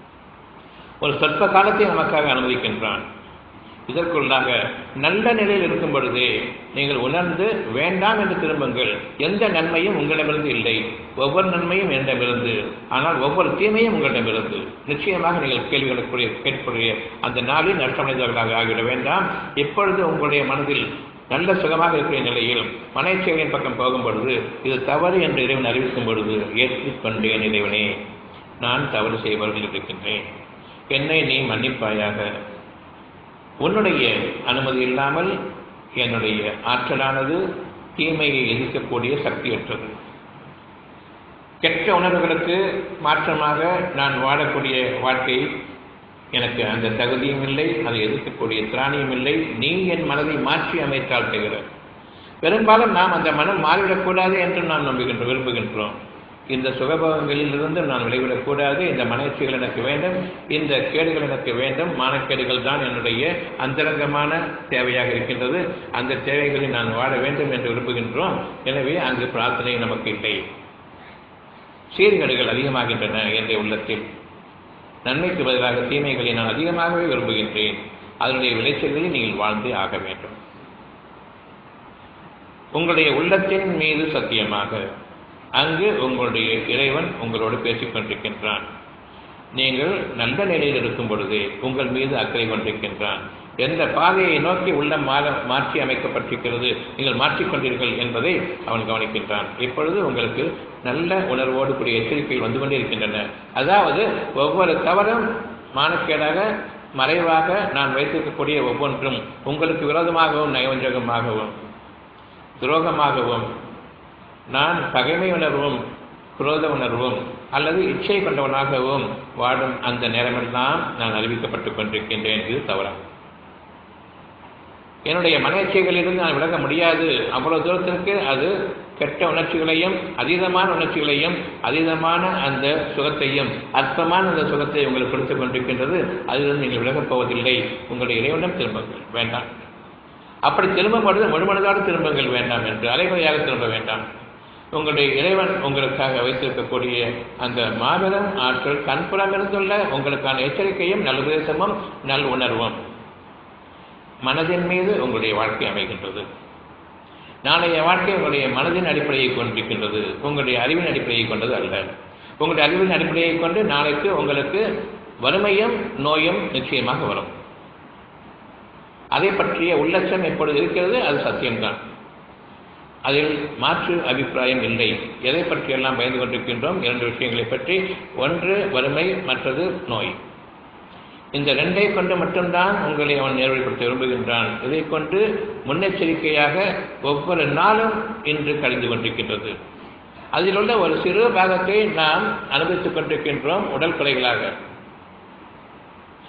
ஒரு சொற்ப காலத்தை நமக்காக அனுமதிக்கின்றான் இதற்குள்ளாக நல்ல நிலையில் இருக்கும் பொழுது நீங்கள் உணர்ந்து வேண்டாம் என்று திரும்புங்கள் எந்த நன்மையும் உங்களிடமிருந்து இல்லை ஒவ்வொரு நன்மையும் என்னிடமிருந்து ஆனால் ஒவ்வொரு தீமையும் உங்களிடமிருந்து நிச்சயமாக நீங்கள் கேள்விகளுக்குரிய கேட்கக்கூடிய அந்த நாளில் நஷ்டமடைந்தவர்களாக ஆகிவிட வேண்டாம் இப்பொழுது உங்களுடைய மனதில் நல்ல சுகமாக இருக்கிற நிலையில் மனைச்செயலின் பக்கம் போகும் பொழுது இது தவறு என்று இறைவன் அறிவிக்கும் பொழுது ஏற்றுக்கொண்டேன் இறைவனே நான் தவறு செய்பவர்கள் இருக்கின்றேன் என்னை நீ மன்னிப்பாயாக உன்னுடைய அனுமதி இல்லாமல் என்னுடைய ஆற்றலானது தீமையை எதிர்க்கக்கூடிய சக்தியற்றது கெட்ட உணர்வுகளுக்கு மாற்றமாக நான் வாழக்கூடிய வாழ்க்கை எனக்கு அந்த தகுதியும் இல்லை அதை எதிர்க்கக்கூடிய திராணியும் இல்லை நீ என் மனதை மாற்றி அமைத்தால் தவிர பெரும்பாலும் நாம் அந்த மனம் மாறிவிடக்கூடாது என்று நாம் நம்புகின்ற விரும்புகின்றோம் இந்த சுகபோகங்களில் இருந்து நான் விளைவிடக்கூடாது இந்த மனர்ச்சிகள் எனக்கு வேண்டும் இந்த கேடுகள் எனக்கு வேண்டும் மானக்கேடுகள் தான் என்னுடைய அந்தரங்கமான தேவையாக இருக்கின்றது அந்த தேவைகளை நான் வாழ வேண்டும் என்று விரும்புகின்றோம் எனவே அங்கு பிரார்த்தனை நமக்கு இல்லை சீர்கேடுகள் அதிகமாகின்றன என்ற உள்ளத்தில் நன்மைக்கு பதிலாக தீமைகளை நான் அதிகமாகவே விரும்புகின்றேன் அதனுடைய விளைச்சல்களை நீங்கள் வாழ்ந்து ஆக வேண்டும் உங்களுடைய உள்ளத்தின் மீது சத்தியமாக அங்கு உங்களுடைய இறைவன் உங்களோடு பேசிக் கொண்டிருக்கின்றான் நீங்கள் நல்ல நிலையில் இருக்கும் பொழுது உங்கள் மீது அக்கறை கொண்டிருக்கின்றான் எந்த பாதையை நோக்கி உள்ள மாற மாற்றி அமைக்கப்பட்டிருக்கிறது நீங்கள் மாற்றிக்கொண்டீர்கள் என்பதை அவன் கவனிக்கின்றான் இப்பொழுது உங்களுக்கு நல்ல உணர்வோடு கூடிய எச்சரிக்கைகள் வந்து கொண்டே இருக்கின்றன அதாவது ஒவ்வொரு தவறும் மானக்கேடாக மறைவாக நான் வைத்திருக்கக்கூடிய ஒவ்வொன்றும் உங்களுக்கு விரோதமாகவும் நயவஞ்சகமாகவும் துரோகமாகவும் நான் பகைமை உணர்வும் குரோத உணர்வும் அல்லது இச்சை கொண்டவனாகவும் வாடும் அந்த நேரமெல்லாம் நான் அறிவிக்கப்பட்டுக் கொண்டிருக்கின்றேன் இது தவறாகும் என்னுடைய மனச்சைகளிலிருந்து நான் விலக முடியாது அவ்வளவு தூரத்திற்கு அது கெட்ட உணர்ச்சிகளையும் அதீதமான உணர்ச்சிகளையும் அதீதமான அந்த சுகத்தையும் அற்பமான அந்த சுகத்தை உங்களுக்கு கொடுத்துக் கொண்டிருக்கின்றது அதிலிருந்து நீங்கள் விலகப் போவதில்லை உங்களுடைய இறைவனிடம் திரும்புங்கள் வேண்டாம் அப்படி திரும்பும் பொழுது முழுமனதோடு திரும்புங்கள் வேண்டாம் என்று அலைமுறையாக திரும்ப வேண்டாம் உங்களுடைய இறைவன் உங்களுக்காக வைத்திருக்கக்கூடிய அந்த மாபெரும் ஆற்றல் கண்புறம் இருந்துள்ள உங்களுக்கான எச்சரிக்கையும் நல்லுபதேசமும் நல் உணர்வும் மனதின் மீது உங்களுடைய வாழ்க்கை அமைகின்றது நாளைய வாழ்க்கை உங்களுடைய மனதின் அடிப்படையை கொண்டிருக்கின்றது உங்களுடைய அறிவின் அடிப்படையை கொண்டது அல்ல உங்களுடைய அறிவின் அடிப்படையை கொண்டு நாளைக்கு உங்களுக்கு வறுமையும் நோயும் நிச்சயமாக வரும் அதை பற்றிய உள்ளட்சம் எப்பொழுது இருக்கிறது அது சத்தியம்தான் அதில் மாற்று அபிப்பிராயம் இல்லை எதை பற்றியெல்லாம் பயந்து கொண்டிருக்கின்றோம் இரண்டு விஷயங்களை பற்றி ஒன்று வறுமை மற்றது நோய் இந்த ரெண்டை கொண்டு மட்டும்தான் உங்களை அவன் நேர்வழிப்படுத்த விரும்புகின்றான் இதை கொண்டு முன்னெச்சரிக்கையாக ஒவ்வொரு நாளும் இன்று கழிந்து கொண்டிருக்கின்றது அதில் உள்ள ஒரு சிறு பாகத்தை நாம் அனுபவித்துக் கொண்டிருக்கின்றோம் உடல் கொலைகளாக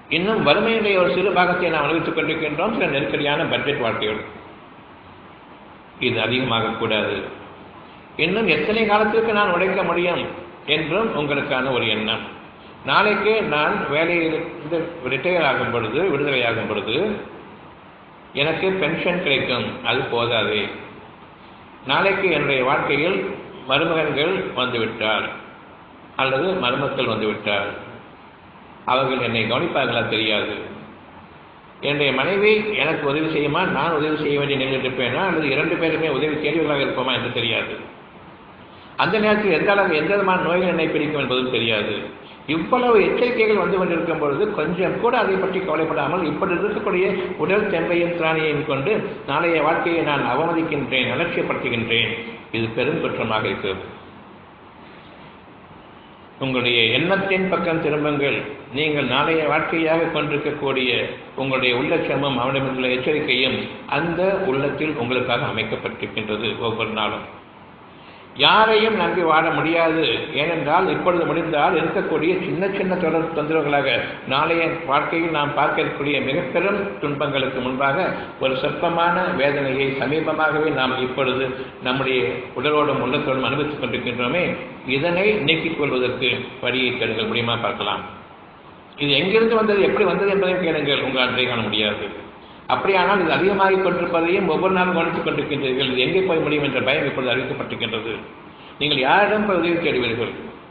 இன்னும் வறுமையினுடைய ஒரு சிறு பாகத்தை நாம் அனுபவித்துக் கொண்டிருக்கின்றோம் சில நெருக்கடியான பட்ஜெட் வாழ்க்கையோடு இது அதிகமாக கூடாது இன்னும் எத்தனை காலத்திற்கு நான் உழைக்க முடியும் என்றும் உங்களுக்கான ஒரு எண்ணம் நாளைக்கு நான் வேலையிலிருந்து ரிட்டையர் ஆகும் பொழுது விடுதலையாகும் பொழுது எனக்கு பென்ஷன் கிடைக்கும் அது போதாது நாளைக்கு என்னுடைய வாழ்க்கையில் மருமகன்கள் வந்துவிட்டார் அல்லது மருமக்கள் வந்துவிட்டார் அவர்கள் என்னை கவனிப்பார்களா தெரியாது என்னுடைய மனைவி எனக்கு உதவி செய்யுமா நான் உதவி செய்ய வேண்டிய நிலையில் இருப்பேனா அல்லது இரண்டு பேருமே உதவி தேடியவர்களாக இருப்போமா என்று தெரியாது அந்த நேரத்தில் எந்த அளவு எந்த விதமான நோய்கள் என்னை பிடிக்கும் என்பதும் தெரியாது இவ்வளவு எச்சரிக்கைகள் வந்து கொண்டிருக்கும் பொழுது கொஞ்சம் கூட அதை பற்றி கவலைப்படாமல் இப்படி இருக்கக்கூடிய உடல் தெம்பையும் திராணியையும் கொண்டு நாளைய வாழ்க்கையை நான் அவமதிக்கின்றேன் அலட்சியப்படுத்துகின்றேன் இது பெரும் குற்றமாக இருக்கிறது உங்களுடைய எண்ணத்தின் பக்கம் திரும்புங்கள் நீங்கள் நாளைய வாழ்க்கையாக கொண்டிருக்கக்கூடிய உங்களுடைய உள்ளட்சமும் அவனிடமுள்ள எச்சரிக்கையும் அந்த உள்ளத்தில் உங்களுக்காக அமைக்கப்பட்டிருக்கின்றது ஒவ்வொரு நாளும் யாரையும் நம்பி வாழ முடியாது ஏனென்றால் இப்பொழுது முடிந்தால் இருக்கக்கூடிய சின்ன சின்ன தொடர் தொந்தரவுகளாக நாளைய வாழ்க்கையில் நாம் பார்க்க இருக்கக்கூடிய மிக பெரும் துன்பங்களுக்கு முன்பாக ஒரு சொற்பமான வேதனையை சமீபமாகவே நாம் இப்பொழுது நம்முடைய உடலோடும் உள்ளத்தோடும் அனுபவித்துக் கொண்டிருக்கின்றோமே இதனை நீக்கிக் கொள்வதற்கு வழியை தேடுங்கள் முடியுமா பார்க்கலாம் இது எங்கிருந்து வந்தது எப்படி வந்தது என்பதையும் கேளுங்கள் உங்களால் அன்றை காண முடியாது அப்படியானால் இது அதிகமாகிக் கொண்டிருப்பதையும் ஒவ்வொரு நாளும் கவனித்துக் கொண்டிருக்கின்றீர்கள் இது எங்கே போய் முடியும் என்ற பயம் இப்பொழுது அறிவிக்கப்பட்டிருக்கின்றது நீங்கள் யாரிடம் போய் உதவி தேடுவீர்கள்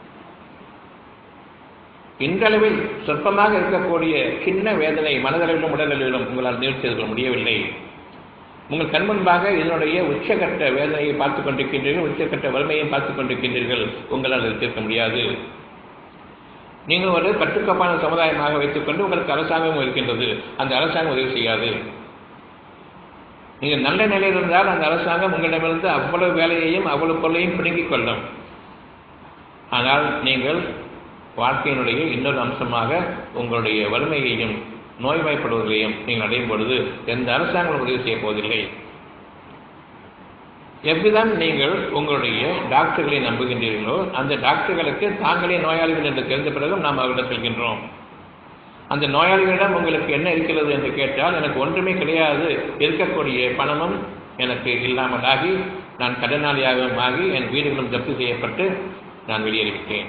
இன்றளவில் சொற்பமாக இருக்கக்கூடிய சின்ன வேதனை மனதளவிலும் உடலளவிலும் உங்களால் நிகழ்ச்சி செய்து கொள்ள முடியவில்லை உங்கள் கண் முன்பாக இதனுடைய உச்சகட்ட வேதனையை பார்த்துக் கொண்டிருக்கின்றீர்கள் உச்சகட்ட வறுமையை பார்த்துக் கொண்டிருக்கின்றீர்கள் உங்களால் அதை தீர்க்க முடியாது நீங்கள் ஒரு கட்டுக்கோப்பான சமுதாயமாக வைத்துக்கொண்டு உங்களுக்கு அரசாங்கம் இருக்கின்றது அந்த அரசாங்கம் உதவி செய்யாது நீங்கள் நல்ல நிலையில் இருந்தால் அந்த அரசாங்கம் உங்களிடமிருந்து அவ்வளவு வேலையையும் அவ்வளவு பொருளையும் பிடுங்கிக் கொள்ளும் ஆனால் நீங்கள் வாழ்க்கையினுடைய இன்னொரு அம்சமாக உங்களுடைய வறுமையையும் நோய்வாய்ப்படுவதையும் நீங்கள் அடையும் பொழுது எந்த அரசாங்கம் உதவி செய்ய போவதில்லை எவ்விதம் நீங்கள் உங்களுடைய டாக்டர்களை நம்புகின்றீர்களோ அந்த டாக்டர்களுக்கு தாங்களே நோயாளிகள் என்று தெரிந்த பிறகும் நாம் அவரிடம் செல்கின்றோம் அந்த நோயாளிகளிடம் உங்களுக்கு என்ன இருக்கிறது என்று கேட்டால் எனக்கு ஒன்றுமே கிடையாது இருக்கக்கூடிய பணமும் எனக்கு இல்லாமல் ஆகி நான் கடனாளியாகவும் ஆகி என் வீடுகளும் ஜப்தி செய்யப்பட்டு நான் வெளியேறிவிட்டேன்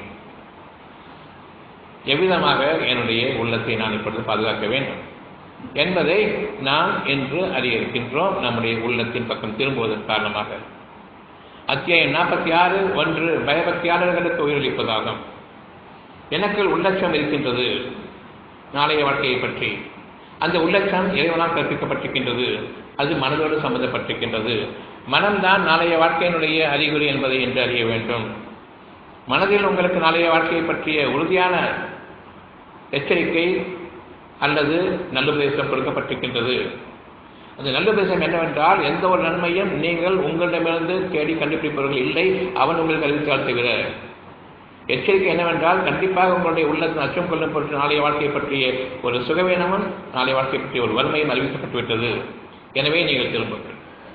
எவ்விதமாக என்னுடைய உள்ளத்தை நான் இப்பொழுது பாதுகாக்க வேண்டும் என்பதை நாம் என்று அறிய இருக்கின்றோம் நம்முடைய உள்ளத்தின் பக்கம் திரும்புவதன் காரணமாக அத்தியாயம் நாற்பத்தி ஆறு ஒன்று பயபக்தியாளர்களுக்கு உயிரளிப்பதாகும் எனக்கு உள்ளட்சம் இருக்கின்றது நாளைய வாழ்க்கையை பற்றி அந்த உள்ளட்சம் இறைவனால் கற்பிக்கப்பட்டிருக்கின்றது அது மனதோடு சம்பந்தப்பட்டிருக்கின்றது மனம்தான் நாளைய வாழ்க்கையினுடைய அறிகுறி என்பதை என்று அறிய வேண்டும் மனதில் உங்களுக்கு நாளைய வாழ்க்கையை பற்றிய உறுதியான எச்சரிக்கை அல்லது நல்லுபதேசம் கொடுக்கப்பட்டிருக்கின்றது அந்த நல்லுபதேசம் என்னவென்றால் எந்த ஒரு நன்மையும் நீங்கள் உங்களிடமிருந்து தேடி கண்டுபிடிப்பவர்கள் இல்லை அவன் உங்களுக்கு அறிவித்தால் தவிர எச்சரிக்கை என்னவென்றால் கண்டிப்பாக உங்களுடைய உள்ளத்தின் அச்சம் கொள்ளும் பொருட்டு நாளைய வாழ்க்கையை பற்றிய ஒரு சுகவீனமும் நாளைய வாழ்க்கை பற்றிய ஒரு வறுமையும் அறிவிக்கப்பட்டு விட்டது எனவே நீங்கள் திரும்புங்கள்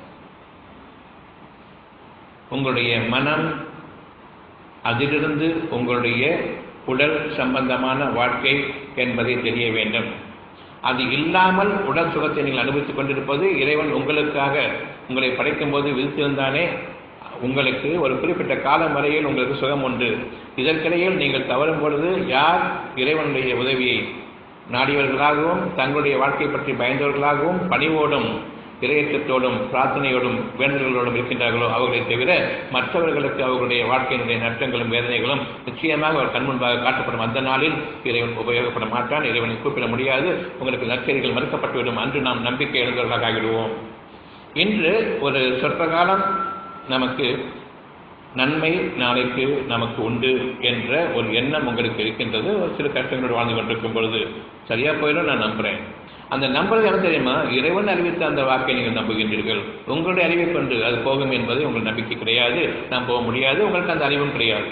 உங்களுடைய மனம் அதிலிருந்து உங்களுடைய உடல் சம்பந்தமான வாழ்க்கை என்பதை தெரிய வேண்டும் அது இல்லாமல் உடல் சுகத்தை நீங்கள் அனுபவித்துக் கொண்டிருப்பது இறைவன் உங்களுக்காக உங்களை படைக்கும் போது விதித்திருந்தானே உங்களுக்கு ஒரு குறிப்பிட்ட காலம் வரையில் உங்களுக்கு சுகம் உண்டு இதற்கிடையில் நீங்கள் தவறும் பொழுது யார் இறைவனுடைய உதவியை நாடியவர்களாகவும் தங்களுடைய வாழ்க்கை பற்றி பயந்தவர்களாகவும் பணிவோடும் இறையற்றத்தோடும் பிரார்த்தனையோடும் வேண்டுதல்களோடும் இருக்கின்றார்களோ அவர்களை தவிர மற்றவர்களுக்கு அவர்களுடைய வாழ்க்கையினுடைய நஷ்டங்களும் வேதனைகளும் நிச்சயமாக அவர் கண் முன்பாக காட்டப்படும் அந்த நாளில் இறைவன் உபயோகப்பட மாட்டான் இறைவனை கூப்பிட முடியாது உங்களுக்கு நற்செய்திகள் மறுக்கப்பட்டுவிடும் அன்று நாம் நம்பிக்கை இழந்தவர்களாக ஆகிடுவோம் இன்று ஒரு சொற்ப காலம் நமக்கு நன்மை நாளைக்கு நமக்கு உண்டு என்ற ஒரு எண்ணம் உங்களுக்கு இருக்கின்றது ஒரு சில கஷ்டங்களோடு வாழ்ந்து கொண்டிருக்கும் பொழுது சரியா போயிடும் நான் நம்புகிறேன் அந்த நம்புறது என்ன தெரியுமா இறைவன் அறிவித்த அந்த வாக்கை நீங்கள் நம்புகின்றீர்கள் உங்களுடைய அறிவை கொண்டு அது போகும் என்பது உங்கள் நம்பிக்கை கிடையாது நாம் போக முடியாது உங்களுக்கு அந்த அறிவும் கிடையாது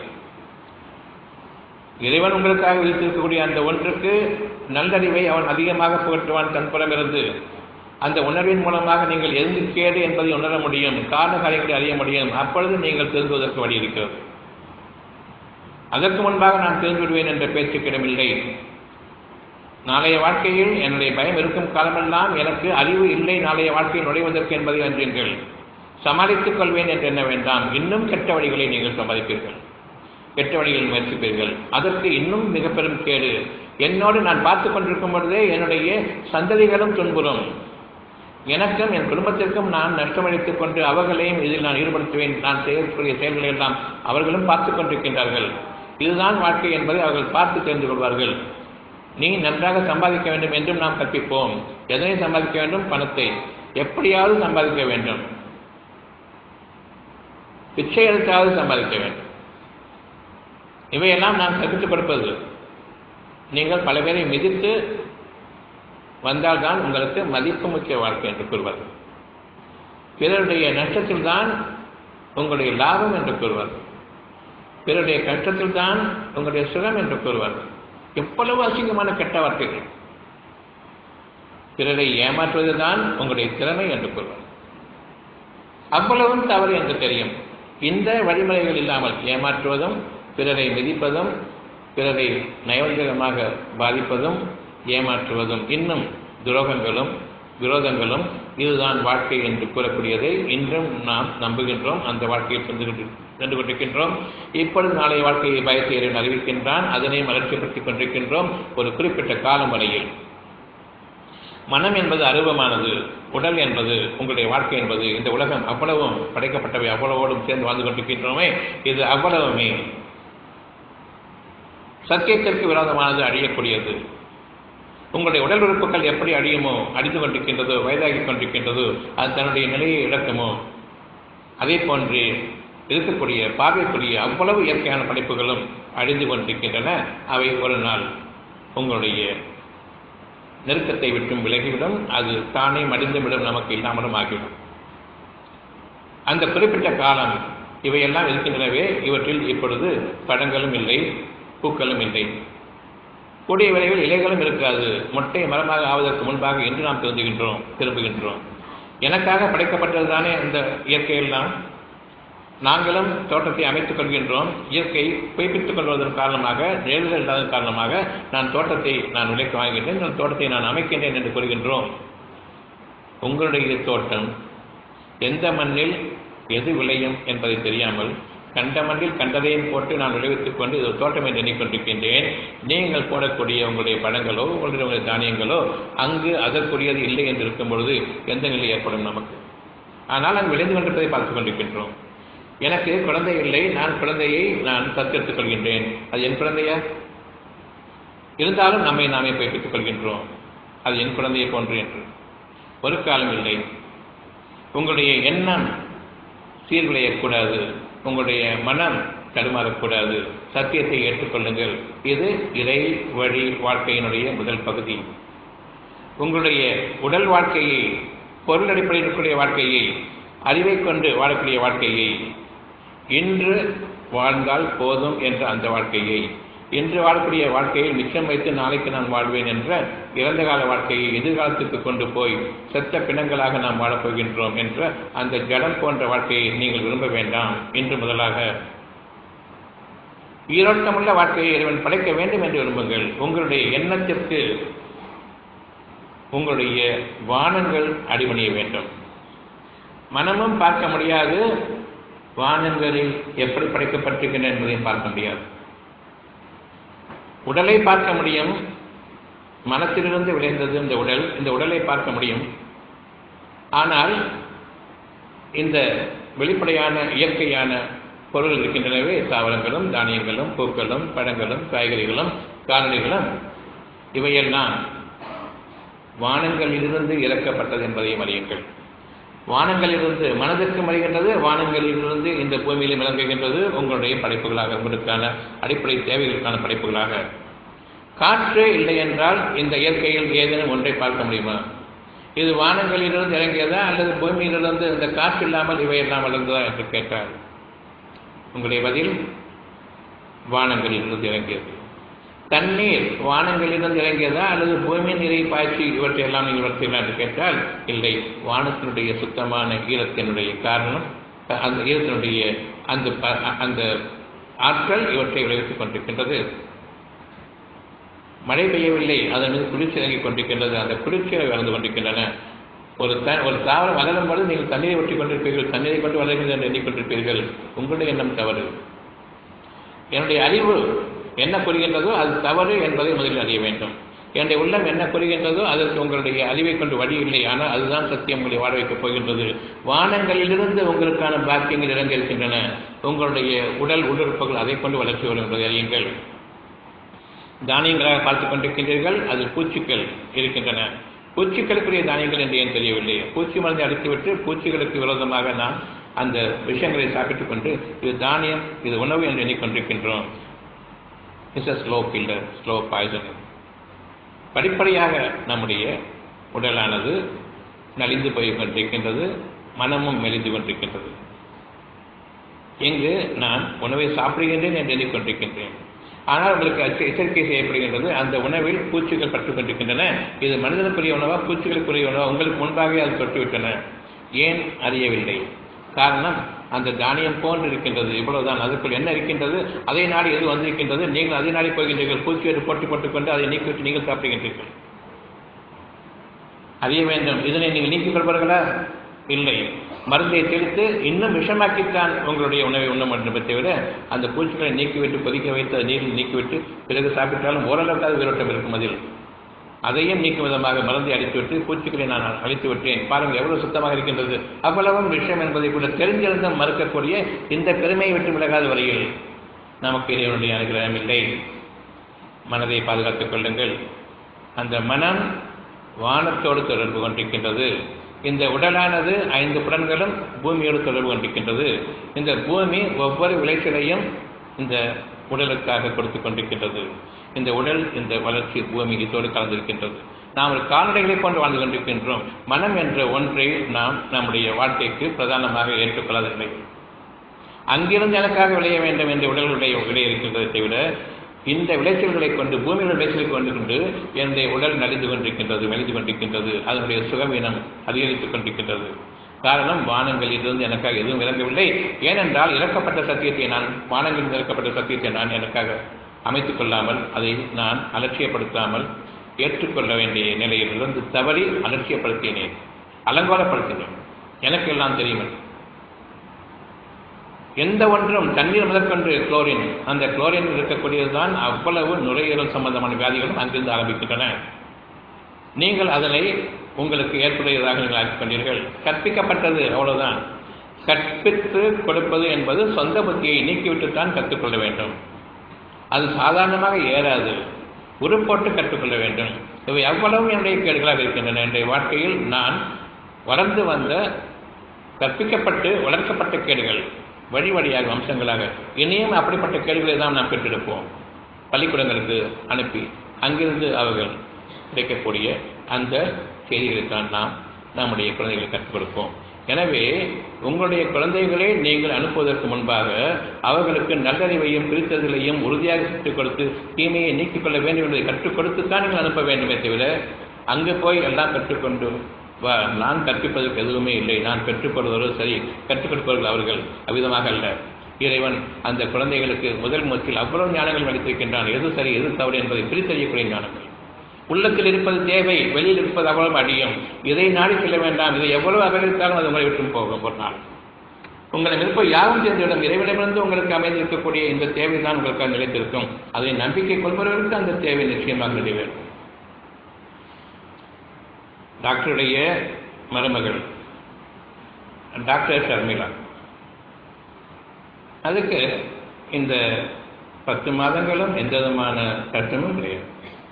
இறைவன் உங்களுக்காக விதித்திருக்கக்கூடிய அந்த ஒன்றுக்கு நல்லறிவை அவன் அதிகமாக புகட்டுவான் தன்புறமிருந்து அந்த உணர்வின் மூலமாக நீங்கள் எங்கு கேடு என்பதை உணர முடியும் காரண காரியங்களை அறிய முடியும் அப்பொழுது நீங்கள் திருந்துவதற்கு வழி இருக்கிறது அதற்கு முன்பாக நான் தெரிந்து விடுவேன் என்ற பேச்சுக்கிடமில்லை நாளைய வாழ்க்கையில் என்னுடைய பயம் இருக்கும் காலமெல்லாம் எனக்கு அறிவு இல்லை நாளைய வாழ்க்கையில் நுழைவதற்கு என்பதை அன்றீர்கள் சமாளித்துக் கொள்வேன் என்று எண்ண வேண்டாம் இன்னும் கெட்ட வழிகளை நீங்கள் சமாளிப்பீர்கள் கெட்ட வழிகளில் முயற்சிப்பீர்கள் அதற்கு இன்னும் மிக பெரும் கேடு என்னோடு நான் பார்த்து கொண்டிருக்கும் பொழுதே என்னுடைய சந்ததிகளும் துன்புறும் எனக்கும் என் குடும்பத்திற்கும் நான் நஷ்டமளித்துக் கொண்டு அவர்களையும் இதில் நான் ஈடுபடுத்துவேன் நான் செய்யக்கூடிய செயல்களை எல்லாம் அவர்களும் பார்த்து கொண்டிருக்கின்றார்கள் இதுதான் வாழ்க்கை என்பதை அவர்கள் பார்த்து தெரிந்து கொள்வார்கள் நீ நன்றாக சம்பாதிக்க வேண்டும் என்றும் நாம் கற்பிப்போம் எதனை சம்பாதிக்க வேண்டும் பணத்தை எப்படியாவது சம்பாதிக்க வேண்டும் பிச்சை எடுத்தாவது சம்பாதிக்க வேண்டும் இவையெல்லாம் நான் கற்பித்துக் கொடுப்பது நீங்கள் பல பேரை மிதித்து வந்தால்தான் உங்களுக்கு மதிப்பு முக்கிய வாழ்க்கை என்று கூறுவார்கள் பிறருடைய நஷ்டத்தில் தான் உங்களுடைய லாபம் என்று கூறுவார்கள் பிறருடைய கஷ்டத்தில் தான் உங்களுடைய சுகம் என்று கூறுவார்கள் எவ்வளவு அசிங்கமான கெட்ட வார்த்தைகள் பிறரை ஏமாற்றுவதுதான் உங்களுடைய திறமை என்று கூறுவார் அவ்வளவும் தவறு என்று தெரியும் இந்த வழிமுறைகள் இல்லாமல் ஏமாற்றுவதும் பிறரை மிதிப்பதும் பிறரை நயோஜகமாக பாதிப்பதும் ஏமாற்றுவதும் இன்னும் துரோகங்களும் விரோதங்களும் இதுதான் வாழ்க்கை என்று கூறக்கூடியதை இன்றும் நாம் நம்புகின்றோம் அந்த வாழ்க்கையில் சென்று கொண்டு சென்று கொண்டிருக்கின்றோம் இப்பொழுது நாளைய வாழ்க்கையை பயத்தை இறைவன் அறிவிக்கின்றான் அதனை மலர்ச்சிப்படுத்திக் கொண்டிருக்கின்றோம் ஒரு குறிப்பிட்ட காலம் வரையில் மனம் என்பது அருவமானது உடல் என்பது உங்களுடைய வாழ்க்கை என்பது இந்த உலகம் அவ்வளவும் படைக்கப்பட்டவை அவ்வளவோடும் சேர்ந்து வாழ்ந்து கொண்டிருக்கின்றோமே இது அவ்வளவுமே சத்தியத்திற்கு விரோதமானது அழியக்கூடியது உங்களுடைய உடல் உறுப்புகள் எப்படி அழியுமோ அழிந்து கொண்டிருக்கின்றதோ வயதாகி கொண்டிருக்கின்றதோ அது தன்னுடைய நிலையை இழக்குமோ அதே போன்று இருக்கக்கூடிய பார்வைக்குரிய அவ்வளவு இயற்கையான படைப்புகளும் அழிந்து கொண்டிருக்கின்றன அவை ஒரு நாள் உங்களுடைய நெருக்கத்தை விட்டும் விலகிவிடும் அது தானே மடிந்துவிடும் நமக்கு இல்லாமலும் ஆகிவிடும் அந்த குறிப்பிட்ட காலம் இவையெல்லாம் இருக்கின்றனவே இவற்றில் இப்பொழுது படங்களும் இல்லை பூக்களும் இல்லை கூடிய விரைவில் இலைகளும் இருக்காது மொட்டை மரமாக ஆவதற்கு முன்பாக என்று நாம் திருந்துகின்றோம் திரும்புகின்றோம் எனக்காக படைக்கப்பட்டதுதானே அந்த இயற்கையெல்லாம் நாங்களும் தோட்டத்தை அமைத்துக் கொள்கின்றோம் இயற்கை பொய்ப்பித்துக் கொள்வதன் காரணமாக நிழல்கள் இல்லாததன் காரணமாக நான் தோட்டத்தை நான் விலைக்கு வாங்குகின்றேன் இந்த தோட்டத்தை நான் அமைக்கின்றேன் என்று கூறுகின்றோம் உங்களுடைய தோட்டம் எந்த மண்ணில் எது விளையும் என்பதை தெரியாமல் கண்ட மண்ணில் கண்டதையும் போட்டு நான் விளைவித்துக் கொண்டு இது தோட்டம் என்று எண்ணிக்கொண்டிருக்கின்றேன் நீங்கள் போடக்கூடிய உங்களுடைய பழங்களோ உங்களுடைய தானியங்களோ அங்கு அதற்குரியது இல்லை என்று இருக்கும் பொழுது எந்த நிலை ஏற்படும் நமக்கு ஆனால் அங்கு விளைந்து கொண்டிருப்பதை பார்த்துக் கொண்டிருக்கின்றோம் எனக்கு குழந்தை இல்லை நான் குழந்தையை நான் தத்தெடுத்துக் கொள்கின்றேன் அது என் குழந்தையா இருந்தாலும் நம்மை நாமே பயிர்ப்பித்துக் கொள்கின்றோம் அது என் குழந்தையை போன்று என்று ஒரு காலம் இல்லை உங்களுடைய எண்ணம் சீர்குலையக்கூடாது உங்களுடைய மனம் தடுமாறக்கூடாது சத்தியத்தை ஏற்றுக்கொள்ளுங்கள் இது இறை வழி வாழ்க்கையினுடைய முதல் பகுதி உங்களுடைய உடல் வாழ்க்கையை பொருள் அடிப்படையில் இருக்கக்கூடிய வாழ்க்கையை அறிவை கொண்டு வாழக்கூடிய வாழ்க்கையை இன்று வாழ்ந்தால் போதும் என்ற அந்த வாழ்க்கையை இன்று வாழக்கூடிய வாழ்க்கையை மிச்சம் வைத்து நாளைக்கு நான் வாழ்வேன் என்ற இறந்த கால வாழ்க்கையை எதிர்காலத்துக்கு கொண்டு போய் செத்த பிணங்களாக நாம் வாழப்போகின்றோம் என்ற அந்த ஜடம் போன்ற வாழ்க்கையை நீங்கள் விரும்ப வேண்டாம் இன்று முதலாக ஈரோட்டமுள்ள வாழ்க்கையை இறைவன் படைக்க வேண்டும் என்று விரும்புங்கள் உங்களுடைய எண்ணத்திற்கு உங்களுடைய வானங்கள் அடிபணிய வேண்டும் மனமும் பார்க்க முடியாது வானங்களில் எப்படி படைக்கப்பட்டிருக்கின்றன என்பதையும் பார்க்க முடியாது உடலை பார்க்க முடியும் மனத்திலிருந்து விளைந்தது இந்த உடல் இந்த உடலை பார்க்க முடியும் ஆனால் இந்த வெளிப்படையான இயற்கையான பொருள் இருக்கின்றனவே தாவரங்களும் தானியங்களும் பூக்களும் பழங்களும் காய்கறிகளும் காரணிகளும் இவையெல்லாம் வானங்களிலிருந்து இறக்கப்பட்டது என்பதையும் அறியுங்கள் வானங்களிலிருந்து மனதிற்கு மறைகின்றது வானங்களிலிருந்து இந்த பூமியிலே விளங்குகின்றது உங்களுடைய படைப்புகளாக உங்களுக்கான அடிப்படை தேவைகளுக்கான படைப்புகளாக காற்று இல்லை என்றால் இந்த இயற்கையில் ஏதேனும் ஒன்றை பார்க்க முடியுமா இது வானங்களிலிருந்து இறங்கியதா அல்லது பூமியிலிருந்து இந்த காற்று இல்லாமல் இவையெல்லாம் வளர்ந்ததா என்று கேட்டார் உங்களுடைய பதில் வானங்களிலிருந்து இறங்கியது தண்ணீர் வானங்களிலிருந்து இறங்கியதா அல்லது பூமி நீரை பாய்ச்சி இவற்றை எல்லாம் நீங்கள் வளர்த்தீர்களா என்று கேட்டால் இல்லை வானத்தினுடைய சுத்தமான ஈரத்தினுடைய காரணம் அந்த ஈரத்தினுடைய அந்த அந்த ஆற்றல் இவற்றை விளைவித்துக் கொண்டிருக்கின்றது மழை பெய்யவில்லை அதன் மீது குளிர்ச்சி இறங்கிக் கொண்டிருக்கின்றது அந்த குளிர்ச்சியை வளர்ந்து கொண்டிருக்கின்றன ஒரு த ஒரு தாவரம் வளரும் பொழுது நீங்கள் தண்ணீரை ஒட்டி கொண்டிருப்பீர்கள் தண்ணீரை கொண்டு வளர்கிறது என்று எண்ணிக்கொண்டிருப்பீர்கள் உங்களுடைய எண்ணம் தவறு என்னுடைய அறிவு என்ன புரிகின்றதோ அது தவறு என்பதை முதலில் அறிய வேண்டும் என்னுடைய உள்ளம் என்ன புரிகின்றதோ அதற்கு உங்களுடைய அறிவை கொண்டு வழி இல்லை ஆனால் அதுதான் சத்தியம் உங்களை வாழ வைக்கப் போகின்றது வானங்களிலிருந்து உங்களுக்கான பாக்கியங்கள் இறங்கியிருக்கின்றன உங்களுடைய உடல் உடற்புகள் அதை கொண்டு வளர்ச்சி வரும் என்பதை அறியுங்கள் தானியங்களாக பார்த்துக் கொண்டிருக்கின்றீர்கள் அதில் பூச்சிகள் இருக்கின்றன பூச்சிகளுக்குரிய தானியங்கள் என்று ஏன் தெரியவில்லை பூச்சி மருந்தை அடித்துவிட்டு பூச்சிகளுக்கு விரோதமாக நாம் அந்த விஷயங்களை சாப்பிட்டுக் கொண்டு இது தானியம் இது உணவு என்று எண்ணிக்கொண்டிருக்கின்றோம் it's a slow killer slow poison படிப்படியாக நம்முடைய உடலானது நலிந்து போய் கொண்டிருக்கின்றது மனமும் மெலிந்து கொண்டிருக்கின்றது இங்கு நான் உணவை சாப்பிடுகின்றேன் என்று எண்ணிக்கொண்டிருக்கின்றேன் ஆனால் உங்களுக்கு அச்ச எச்சரிக்கை செய்யப்படுகின்றது அந்த உணவில் பூச்சிகள் பட்டுக் கொண்டிருக்கின்றன இது மனிதனுக்குரிய உணவா பூச்சிகளுக்குரிய உணவா உங்களுக்கு முன்பாகவே அது தொட்டுவிட்டன ஏன் அறியவில்லை காரணம் அந்த தானியம் போன்று இருக்கின்றது இவ்வளவுதான் அதுக்குள் என்ன இருக்கின்றது அதை நாடி எது வந்திருக்கின்றது நீங்கள் அதை நாடி போகின்றீர்கள் பூச்சியோடு போட்டு போட்டுக்கொண்டு அதை நீக்கிவிட்டு நீங்கள் சாப்பிடுகின்றீர்கள் அறிய வேண்டும் இதனை நீங்கள் நீக்கிக் கொள்வார்களா இல்லை மருந்தை தெளித்து இன்னும் விஷமாக்கித்தான் உங்களுடைய உணவை உண்ண வேண்டும் தவிர அந்த பூச்சிகளை நீக்கிவிட்டு கொதிக்க வைத்து அதை நீரில் நீக்கிவிட்டு பிறகு சாப்பிட்டாலும் ஓரளவுக்காவது உயிரோட்டம் இருக்கும் அதில் அதையும் நீக்கும் விதமாக மருந்தை அடித்துவிட்டு பூச்சிகளை நான் அழித்து விட்டேன் பாருங்கள் எவ்வளவு சுத்தமாக இருக்கின்றது அவ்வளவும் விஷயம் என்பதை கூட தெரிஞ்சிருந்தும் மறுக்கக்கூடிய இந்த பெருமையை விட்டு விலகாத வரையில் நமக்கு இறைவனுடைய அனுகிரகம் இல்லை மனதை பாதுகாத்துக் கொள்ளுங்கள் அந்த மனம் வானத்தோடு தொடர்பு கொண்டிருக்கின்றது இந்த உடலானது ஐந்து புலன்களும் பூமியோடு தொடர்பு கொண்டிருக்கின்றது இந்த பூமி ஒவ்வொரு விளைச்சலையும் இந்த உடலுக்காக கொடுத்து கொண்டிருக்கின்றது இந்த உடல் இந்த வளர்ச்சி பூமி இதோடு கலந்திருக்கின்றது நாம் ஒரு கால்நடைகளை கொண்டு வாழ்ந்து கொண்டிருக்கின்றோம் மனம் என்ற ஒன்றை நாம் நம்முடைய வாழ்க்கைக்கு பிரதானமாக ஏற்றுக்கொள்ளவில்லை அங்கிருந்து எனக்காக விளைய வேண்டும் என்ற உடலுடைய விலை இருக்கின்றதை தவிர இந்த விளைச்சல்களை கொண்டு பூமியில் விளைச்சலை கொண்டு கொண்டு என்னுடைய உடல் நலிந்து கொண்டிருக்கின்றது மெலிந்து கொண்டிருக்கின்றது அதனுடைய சுகவீனம் அதிகரித்துக் கொண்டிருக்கின்றது காரணம் வானங்களில் இருந்து எனக்காக எதுவும் இறங்கவில்லை ஏனென்றால் இறக்கப்பட்ட சத்தியத்தை நான் வானங்களில் இறக்கப்பட்ட சத்தியத்தை நான் எனக்காக அமைத்துக் கொள்ளாமல் அதை நான் அலட்சியப்படுத்தாமல் ஏற்றுக்கொள்ள வேண்டிய நிலையிலிருந்து தவறி அலட்சியப்படுத்தினேன் அலங்கோலப்படுத்தினேன் எனக்கு எல்லாம் தெரியும் எந்த ஒன்றும் தண்ணீர் முதற்கொண்டு குளோரின் அந்த குளோரின் இருக்கக்கூடியதுதான் அவ்வளவு நுரையீரல் சம்பந்தமான வியாதிகளும் அங்கிருந்து ஆரம்பிக்கின்றன நீங்கள் அதனை உங்களுக்கு ஏற்புடையதாக நீங்கள் ஆக்கிக் கொண்டீர்கள் கற்பிக்கப்பட்டது அவ்வளவுதான் கற்பித்து கொடுப்பது என்பது சொந்த புத்தியை நீக்கிவிட்டுத்தான் கற்றுக்கொள்ள வேண்டும் அது சாதாரணமாக ஏறாது உருப்போட்டு கற்றுக்கொள்ள வேண்டும் இவை எவ்வளவு என்னுடைய கேடுகளாக இருக்கின்றன என்னுடைய வாழ்க்கையில் நான் வளர்ந்து வந்த கற்பிக்கப்பட்டு வளர்க்கப்பட்ட கேடுகள் வழி வழியாக வம்சங்களாக இனியும் அப்படிப்பட்ட கேள்விகளை தான் நாம் பெற்றெடுப்போம் பள்ளிக்கூடங்களுக்கு அனுப்பி அங்கிருந்து அவர்கள் கிடைக்கக்கூடிய அந்த செய்திகளைத்தான் நாம் நம்முடைய குழந்தைகளுக்கு கற்றுக் கொடுப்போம் எனவே உங்களுடைய குழந்தைகளை நீங்கள் அனுப்புவதற்கு முன்பாக அவர்களுக்கு நல்லறிவையும் பிரித்தறிதலையும் உறுதியாக கற்றுக் கொடுத்து தீமையை நீக்கிக் கொள்ள வேண்டும் என்பதை கற்றுக் கொடுத்து தான் நீங்கள் அனுப்ப வேண்டுமே தவிர அங்கு போய் எல்லாம் கற்றுக்கொண்டு வா நான் கற்பிப்பதற்கு எதுவுமே இல்லை நான் கற்றுக்கொள்வதோ சரி கற்றுக் கொடுப்பவர்கள் அவர்கள் அவ்விதமாக அல்ல இறைவன் அந்த குழந்தைகளுக்கு முதல் முச்சில் அவ்வளவு ஞானங்கள் அளித்திருக்கின்றான் எது சரி எது தவறு என்பதை பிரித்தறியக்கூடிய ஞானங்கள் உள்ளத்தில் இருப்பது தேவை வெளியில் இருப்பது அவ்வளவு அடியும் இதை நாடி செல்ல வேண்டாம் இதை எவ்வளவு அபகரித்தாலும் அது உங்களை விட்டும் போகும் ஒரு நாள் உங்களை விருப்பம் யாரும் சேர்ந்திடம் இறைவனிடமிருந்து உங்களுக்கு அமைந்திருக்கக்கூடிய இந்த தேவை தான் உங்களுக்கு நிலைத்திருக்கும் அதை நம்பிக்கை கொள்பவர்களுக்கு அந்த தேவை நிச்சயமாக நிறைவேறும் டாக்டருடைய மருமகள் டாக்டர் ஷர்மிளா அதுக்கு இந்த பத்து மாதங்களும் எந்த விதமான கஷ்டமும் கிடையாது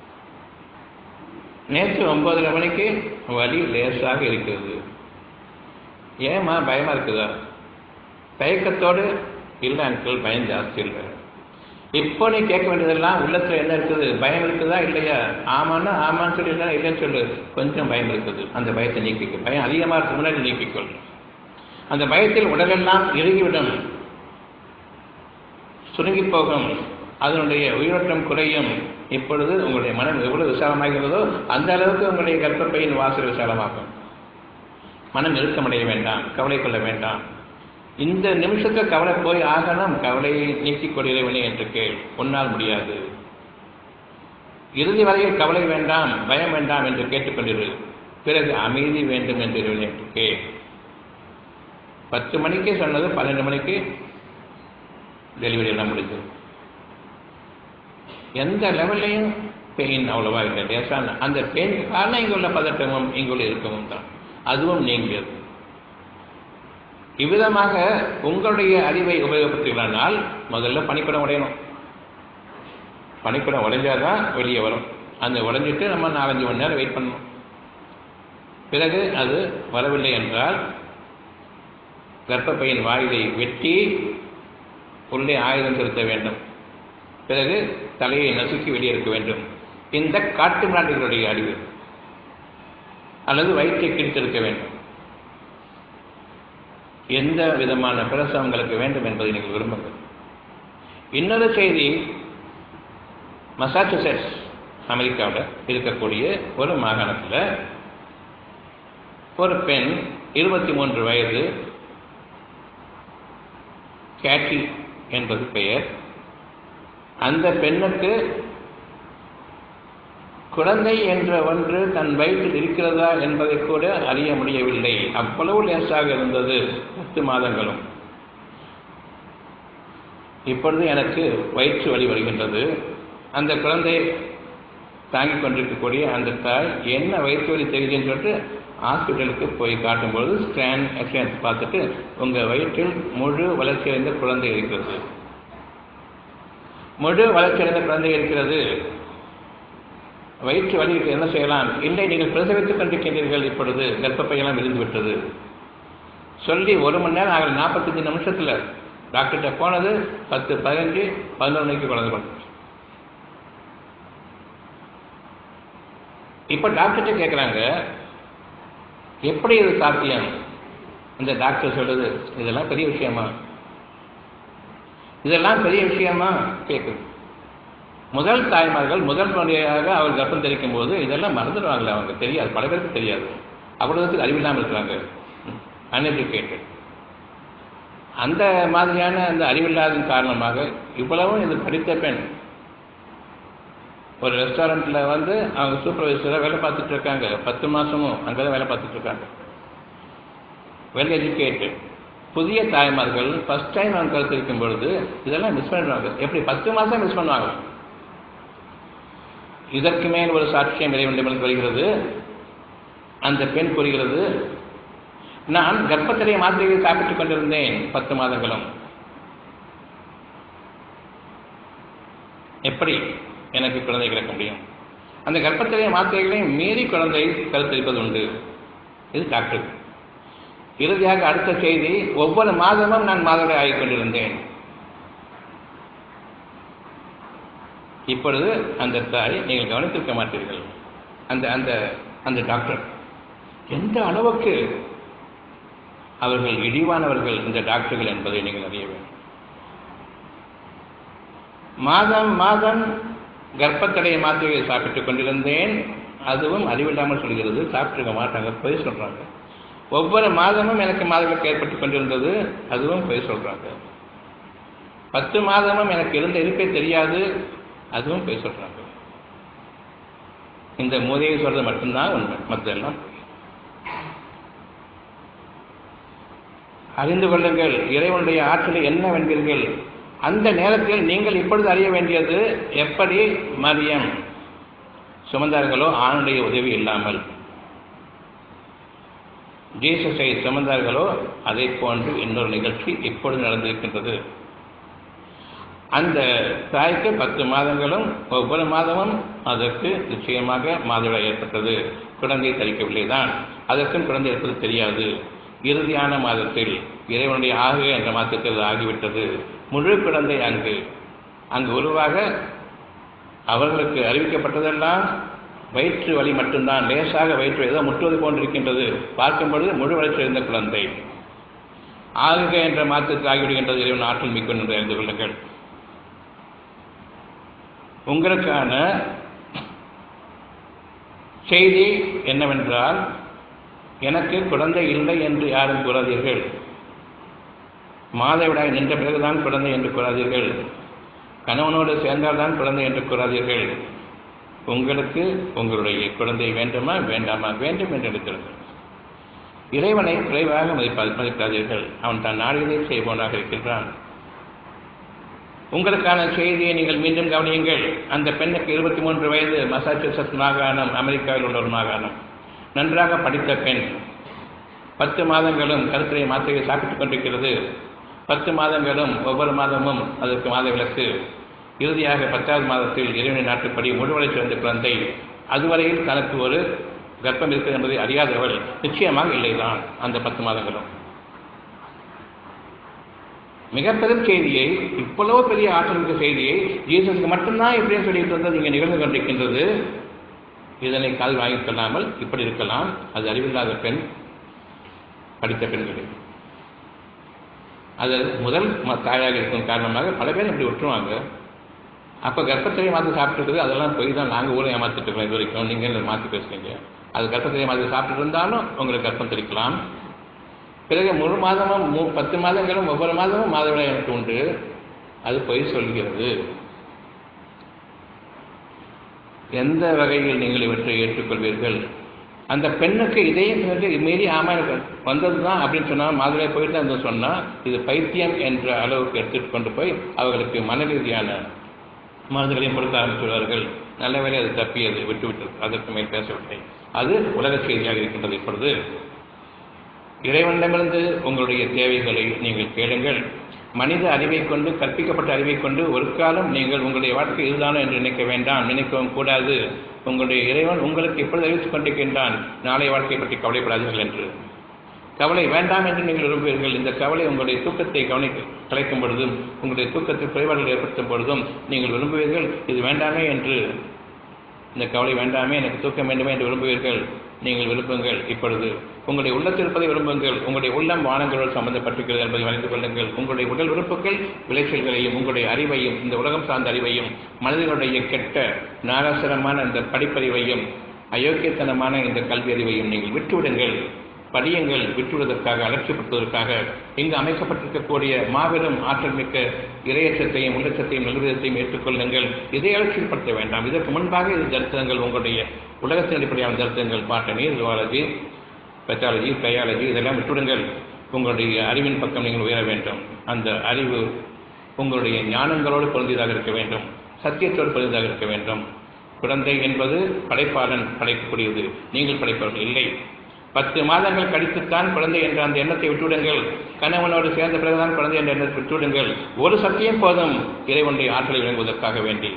நேற்று ஒன்பதரை மணிக்கு வலி லேசாக இருக்கிறது ஏமா பயமா இருக்குதா தயக்கத்தோடு இல்லை அங்கிள் பயம் ஜாஸ்தி இல்லை இப்போ நீ கேட்க வேண்டியதெல்லாம் உள்ளத்துல என்ன இருக்குது பயம் இருக்குதா இல்லையா ஆமான்னா ஆமான்னு சொல்லி இல்லை இல்லைன்னு சொல்லு கொஞ்சம் பயம் இருக்குது அந்த பயத்தை நீக்கிக்க பயம் அதிகமாக இருக்கு முன்னாடி நீக்கிக்கொள் அந்த பயத்தில் உடலெல்லாம் இறுகிவிடும் சுருங்கி போகும் அதனுடைய உயிரோட்டம் குறையும் இப்பொழுது உங்களுடைய மனம் எவ்வளவு விசாலமாகிறதோ அந்த அளவுக்கு உங்களுடைய கர்ப்பப்பையின் வாசல் விசாலமாகும் மனம் நெருக்கமடைய வேண்டாம் கவலை கொள்ள வேண்டாம் இந்த நிமிஷத்தில் கவலை போய் ஆகணும் கவலையை நீக்கிக் கொள்கிறவனே என்று கேள் உன்னால் முடியாது இறுதி வரையில் கவலை வேண்டாம் பயம் வேண்டாம் என்று கேட்டுக்கொண்டிரு பிறகு அமைதி வேண்டும் என்று இறைவனுக்கு பத்து மணிக்கே சொன்னது பன்னெண்டு மணிக்கு டெலிவரி எல்லாம் முடிஞ்சது எந்த லெவல்லையும் பெயின் அவ்வளவா இல்லை லேசான அந்த பெயின் காரணம் இங்குள்ள பதட்டமும் இங்குள்ள இருக்கவும் தான் அதுவும் நீங்கியது இவ்விதமாக உங்களுடைய அறிவை உபயோகப்படுத்தினால் முதல்ல பனிப்படம் உடையணும் பனிப்படம் உடைஞ்சாதான் வெளியே வரும் அந்த உடைஞ்சிட்டு நம்ம நாலஞ்சு மணி நேரம் வெயிட் பண்ணணும் பிறகு அது வரவில்லை என்றால் கர்ப்பப்பையின் வாயிலை வெட்டி உள்ளே ஆயுதம் செலுத்த வேண்டும் பிறகு தலையை நசுக்கி வெளியெடுக்க வேண்டும் இந்த காட்டு மிராண்டிகளுடைய அறிவு அல்லது வயிற்றை கிழித்தெடுக்க வேண்டும் எந்த விதமான பிரசவம் உங்களுக்கு வேண்டும் என்பதை நீங்கள் விரும்புங்கள் இன்னொரு செய்தி மசாச்சுசெட்ஸ் அமெரிக்காவில் இருக்கக்கூடிய ஒரு மாகாணத்தில் ஒரு பெண் இருபத்தி மூன்று வயது கேட்டி என்பது பெயர் அந்த பெண்ணுக்கு குழந்தை என்ற ஒன்று தன் வயிற்றில் இருக்கிறதா என்பதை கூட அறிய முடியவில்லை அவ்வளவு லேசாக இருந்தது பத்து மாதங்களும் இப்பொழுது எனக்கு வயிற்று வலி வருகின்றது அந்த குழந்தை தாங்கிக் கொண்டிருக்கக்கூடிய அந்த தாய் என்ன வயிற்று வலி தெரியுதுன்னு சொல்லிட்டு ஹாஸ்பிட்டலுக்கு போய் காட்டும்பொழுது ஸ்கேன் எக்ஸ்ரேன் பார்த்துட்டு உங்கள் வயிற்றில் முழு வளர்ச்சியடைந்த குழந்தை இருக்கிறது முழு வளர்ச்சியடைந்த குழந்தை இருக்கிறது வயிற்று வலிக்கு என்ன செய்யலாம் இல்லை நீங்கள் பிரசவித்துக் கொண்டிருக்கின்றீர்கள் இப்பொழுது கர்ப்பப்பையெல்லாம் விழுந்து விட்டது சொல்லி ஒரு மணி நேரம் ஆகல நாற்பத்தஞ்சு நிமிஷத்தில் டாக்டர்கிட்ட போனது பத்து பதினஞ்சு பதினொரு மணிக்கு குழந்தை பிறந்துச்சு இப்போ டாக்டர்கிட்ட கேட்குறாங்க எப்படி இது சாத்தியம் அந்த டாக்டர் சொல்லுது இதெல்லாம் பெரிய விஷயமா இதெல்லாம் பெரிய விஷயமா கேட்குது முதல் தாய்மார்கள் முதல் முறையாக அவர் கர்ப்பம் தெரிக்கும் போது இதெல்லாம் மறந்துடுவாங்களே அவங்க தெரியாது பல பேருக்கு தெரியாது அவ்வளோத்துக்கு அறிவில்லாமல் இருக்கிறாங்க அன்எஜுகேட்டட் அந்த மாதிரியான அந்த அறிவில்லாதன் காரணமாக இவ்வளவும் இது படித்த பெண் ஒரு ரெஸ்டாரண்ட்டில் வந்து அவங்க சூப்பர்வைசராக வேலை பார்த்துட்டு இருக்காங்க பத்து மாதமும் அங்கே தான் வேலை பார்த்துட்டு இருக்காங்க வெல் எஜுகேட்டட் புதிய தாய்மார்கள் ஃபஸ்ட் டைம் அவங்க கருத்திருக்கும் பொழுது இதெல்லாம் மிஸ் பண்ணிடுவாங்க எப்படி பத்து மாதம் மிஸ் பண்ணுவாங்க இதற்கு மேல் ஒரு சாட்சியம் இறைவனிடமிருந்து வருகிறது அந்த பெண் கூறுகிறது நான் கர்ப்பத்திலே மாத்திரையை சாப்பிட்டுக் கொண்டிருந்தேன் பத்து மாதங்களும் எப்படி எனக்கு குழந்தை கிடைக்க முடியும் அந்த கர்ப்பத்திலே மாத்திரைகளை மீறி குழந்தை கருத்தரிப்பது உண்டு இது டாக்டர் இறுதியாக அடுத்த செய்தி ஒவ்வொரு மாதமும் நான் மாதவிடை ஆகிக் கொண்டிருந்தேன் இப்பொழுது அந்த தாய் நீங்கள் கவனித்திருக்க மாட்டீர்கள் அந்த அந்த அந்த டாக்டர் எந்த அளவுக்கு அவர்கள் இழிவானவர்கள் இந்த டாக்டர்கள் என்பதை நீங்கள் அறிய வேண்டும் மாதம் மாதம் கர்ப்பத்தடைய மாத்திரையை சாப்பிட்டுக் கொண்டிருந்தேன் அதுவும் அறிவில்லாமல் சொல்கிறது சாப்பிட்டுருக்க மாட்டாங்க பொய் சொல்றாங்க ஒவ்வொரு மாதமும் எனக்கு மாதவிலக்கு ஏற்பட்டுக் கொண்டிருந்தது அதுவும் பொய் சொல்றாங்க பத்து மாதமும் எனக்கு இருந்த இருப்பே தெரியாது அதுவும் பொய் சொல்றாங்க இந்த மூதையை சொல்றது மட்டும்தான் உண்மை மற்றெல்லாம் அறிந்து கொள்ளுங்கள் இறைவனுடைய ஆற்றலை என்னவென்பீர்கள் அந்த நேரத்தில் நீங்கள் இப்பொழுது அறிய வேண்டியது எப்படி மரியம் சுமந்தார்களோ ஆணுடைய உதவி இல்லாமல் ஜீசஸை சுமந்தார்களோ அதை போன்று இன்னொரு நிகழ்ச்சி இப்பொழுது நடந்திருக்கின்றது அந்த தாய்க்கு பத்து மாதங்களும் ஒவ்வொரு மாதமும் அதற்கு நிச்சயமாக மாதவிடாய் ஏற்பட்டது குழந்தை தரிக்கவில்லை தான் அதற்கும் குழந்தை இருப்பது தெரியாது இறுதியான மாதத்தில் இறைவனுடைய ஆகு என்ற மாதத்தில் ஆகிவிட்டது முழு குழந்தை அங்கு அங்கு உருவாக அவர்களுக்கு அறிவிக்கப்பட்டதெல்லாம் வயிற்று வலி மட்டும்தான் லேசாக வயிற்று ஏதோ முற்றுவது போன்றிருக்கின்றது பார்க்கும் பொழுது முழு வளர்ச்சி இருந்த குழந்தை ஆகுக என்ற மாதத்தில் ஆகிவிடுகின்றது இறைவன் ஆற்றல் மிக்க என்று அறிந்து கொள்ளுங்கள் உங்களுக்கான செய்தி என்னவென்றால் எனக்கு குழந்தை இல்லை என்று யாரும் கூறாதீர்கள் மாதவிடாய் நின்ற பிறகுதான் குழந்தை என்று கூறாதீர்கள் கணவனோடு சேர்ந்தால்தான் குழந்தை என்று கூறாதீர்கள் உங்களுக்கு உங்களுடைய குழந்தை வேண்டுமா வேண்டாமா வேண்டும் என்று எடுத்திருங்கள் இறைவனை குறைவாக மதிப்பா மதிக்காதீர்கள் அவன் தான் நாடியதை செய்பவனாக இருக்கின்றான் உங்களுக்கான செய்தியை நீங்கள் மீண்டும் கவனியுங்கள் அந்த பெண்ணுக்கு இருபத்தி மூன்று வயது மசாச்சுசெட்ஸ் மாகாணம் அமெரிக்காவில் உள்ள ஒரு மாகாணம் நன்றாக படித்த பெண் பத்து மாதங்களும் கருத்துரை மாத்திரையை சாப்பிட்டுக் கொண்டிருக்கிறது பத்து மாதங்களும் ஒவ்வொரு மாதமும் அதற்கு மாத விலக்கு இறுதியாக பத்தாவது மாதத்தில் இறைவனை நாட்டுப்படி முழுவலை சிறந்த குழந்தை அதுவரையில் தனக்கு ஒரு கர்ப்பம் இருக்கிறது என்பதை அறியாதவள் நிச்சயமாக இல்லைதான் அந்த பத்து மாதங்களும் மிக பெரும் செய்தியை இவ்வளவு பெரிய ஆற்றலுக்கு செய்தியை ஜீசஸுக்கு மட்டும்தான் எப்படியும் சொல்லிட்டு வந்தது இங்கே நிகழ்ந்து கொண்டிருக்கின்றது இதனை கால் வாங்கிக் கொள்ளாமல் இப்படி இருக்கலாம் அது அறிவில்லாத பெண் படித்த பெண்கள் அது முதல் தாயாக இருக்கும் காரணமாக பல பேர் இப்படி விட்டுருவாங்க அப்போ கர்ப்பத்திலே மாற்றி சாப்பிட்டுருக்குது அதெல்லாம் போய் தான் நாங்கள் ஊரை ஏமாற்றிட்டு இருக்கோம் இது வரைக்கும் நீங்கள் மாற்றி பேசுறீங்க அது கர்ப்பத்திலே மாற்றி சாப்பிட்டு இருந்தாலும் உங்களுக்கு கர்ப்பம் தெரிக்கலாம் பிறகு முழு மாதமும் மூ பத்து மாதங்களும் ஒவ்வொரு மாதமும் மாதவிடாய் எனக்கு உண்டு அது பொய் சொல்கிறது எந்த வகையில் நீங்கள் இவற்றை ஏற்றுக்கொள்வீர்கள் அந்த பெண்ணுக்கு இதையும் சொல்லி மீறி ஆமா எனக்கு வந்தது தான் அப்படின்னு சொன்னால் மாதுளையை போயிட்டு தான் சொன்னால் இது பைத்தியம் என்ற அளவுக்கு எடுத்துட்டு கொண்டு போய் அவர்களுக்கு மன ரீதியான மருந்துகளையும் கொடுக்க ஆரம்பித்துள்ளார்கள் நல்ல வேலை அது தப்பியது விட்டுவிட்டு அதற்கு மேல் பேசவில்லை அது உலக செய்தியாக இருக்கின்றது இப்பொழுது இறைவனிடமிருந்து உங்களுடைய தேவைகளை நீங்கள் கேளுங்கள் மனித அறிவை கொண்டு கற்பிக்கப்பட்ட அறிவை கொண்டு ஒரு காலம் நீங்கள் உங்களுடைய வாழ்க்கை இதுதானோ என்று நினைக்க வேண்டாம் நினைக்கவும் கூடாது உங்களுடைய இறைவன் உங்களுக்கு எப்பொழுது அறிவித்துக் கொண்டிருக்கின்றான் நாளை வாழ்க்கை பற்றி கவலைப்படாதீர்கள் என்று கவலை வேண்டாம் என்று நீங்கள் விரும்புவீர்கள் இந்த கவலை உங்களுடைய தூக்கத்தை கவனிக்க கலைக்கும் பொழுதும் உங்களுடைய தூக்கத்தில் குறைபாடுகள் ஏற்படுத்தும் பொழுதும் நீங்கள் விரும்புவீர்கள் இது வேண்டாமே என்று இந்த கவலை வேண்டாமே எனக்கு தூக்கம் வேண்டுமே என்று விரும்புவீர்கள் நீங்கள் விரும்புங்கள் இப்பொழுது உங்களுடைய உள்ளத்தில் இருப்பதை விரும்புங்கள் உங்களுடைய உள்ளம் வானங்களோடு சம்பந்தப்பட்டிருக்கிறது என்பதை அறிந்து கொள்ளுங்கள் உங்களுடைய உடல் உறுப்புகள் விளைச்சல்களையும் உங்களுடைய அறிவையும் இந்த உலகம் சார்ந்த அறிவையும் மனிதனுடைய கெட்ட நாகாசரமான இந்த படிப்பறிவையும் அயோக்கியத்தனமான இந்த கல்வி அறிவையும் நீங்கள் விட்டுவிடுங்கள் படியுங்கள் விட்டுவிடுவதற்காக அலட்சியப்படுத்துவதற்காக இங்கு அமைக்கப்பட்டிருக்கக்கூடிய மாபெரும் ஆற்றல் மிக்க இரையச்சத்தையும் உள்ளச்சத்தையும் நல்லவிதத்தையும் ஏற்றுக்கொள்ளுங்கள் இதை அலட்சியப்படுத்த வேண்டாம் இதற்கு முன்பாக இது தரிசனங்கள் உங்களுடைய உலகத்தின் அடிப்படையான தரிசனங்கள் பாட்டனி ஜுவாலஜி பெத்தாலஜி பயாலஜி இதெல்லாம் விட்டுவிடுங்கள் உங்களுடைய அறிவின் பக்கம் நீங்கள் உயர வேண்டும் அந்த அறிவு உங்களுடைய ஞானங்களோடு பொருந்தியதாக இருக்க வேண்டும் சத்தியத்தோடு பொருந்தியதாக இருக்க வேண்டும் குழந்தை என்பது படைப்பாளன் படைக்கக்கூடியது நீங்கள் படைப்பவர்கள் இல்லை பத்து மாதங்கள் கழித்துத்தான் குழந்தை என்ற அந்த எண்ணத்தை விட்டுவிடுங்கள் கணவனோடு சேர்ந்த பிறகுதான் குழந்தை என்ற எண்ணத்தை விட்டுவிடுங்கள் ஒரு சத்தியம் போதும் இறைவனுடைய ஆற்றலை விளங்குவதற்காக வேண்டி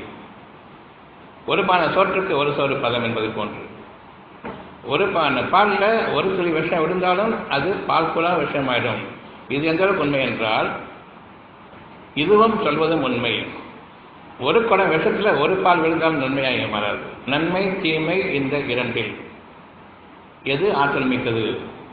ஒரு பான சோற்றுக்கு ஒரு சோறு பதம் என்பது போன்று ஒரு பான பாலில் ஒரு துளி விஷம் விழுந்தாலும் அது பால் குலா விஷமாயிடும் இது எந்த அளவுக்கு உண்மை என்றால் இதுவும் சொல்வதும் உண்மை ஒரு குடம் விஷத்தில் ஒரு பால் விழுந்தாலும் நன்மையாக மாறாது நன்மை தீமை இந்த இரண்டில் எது ஆற்றல் மிக்கது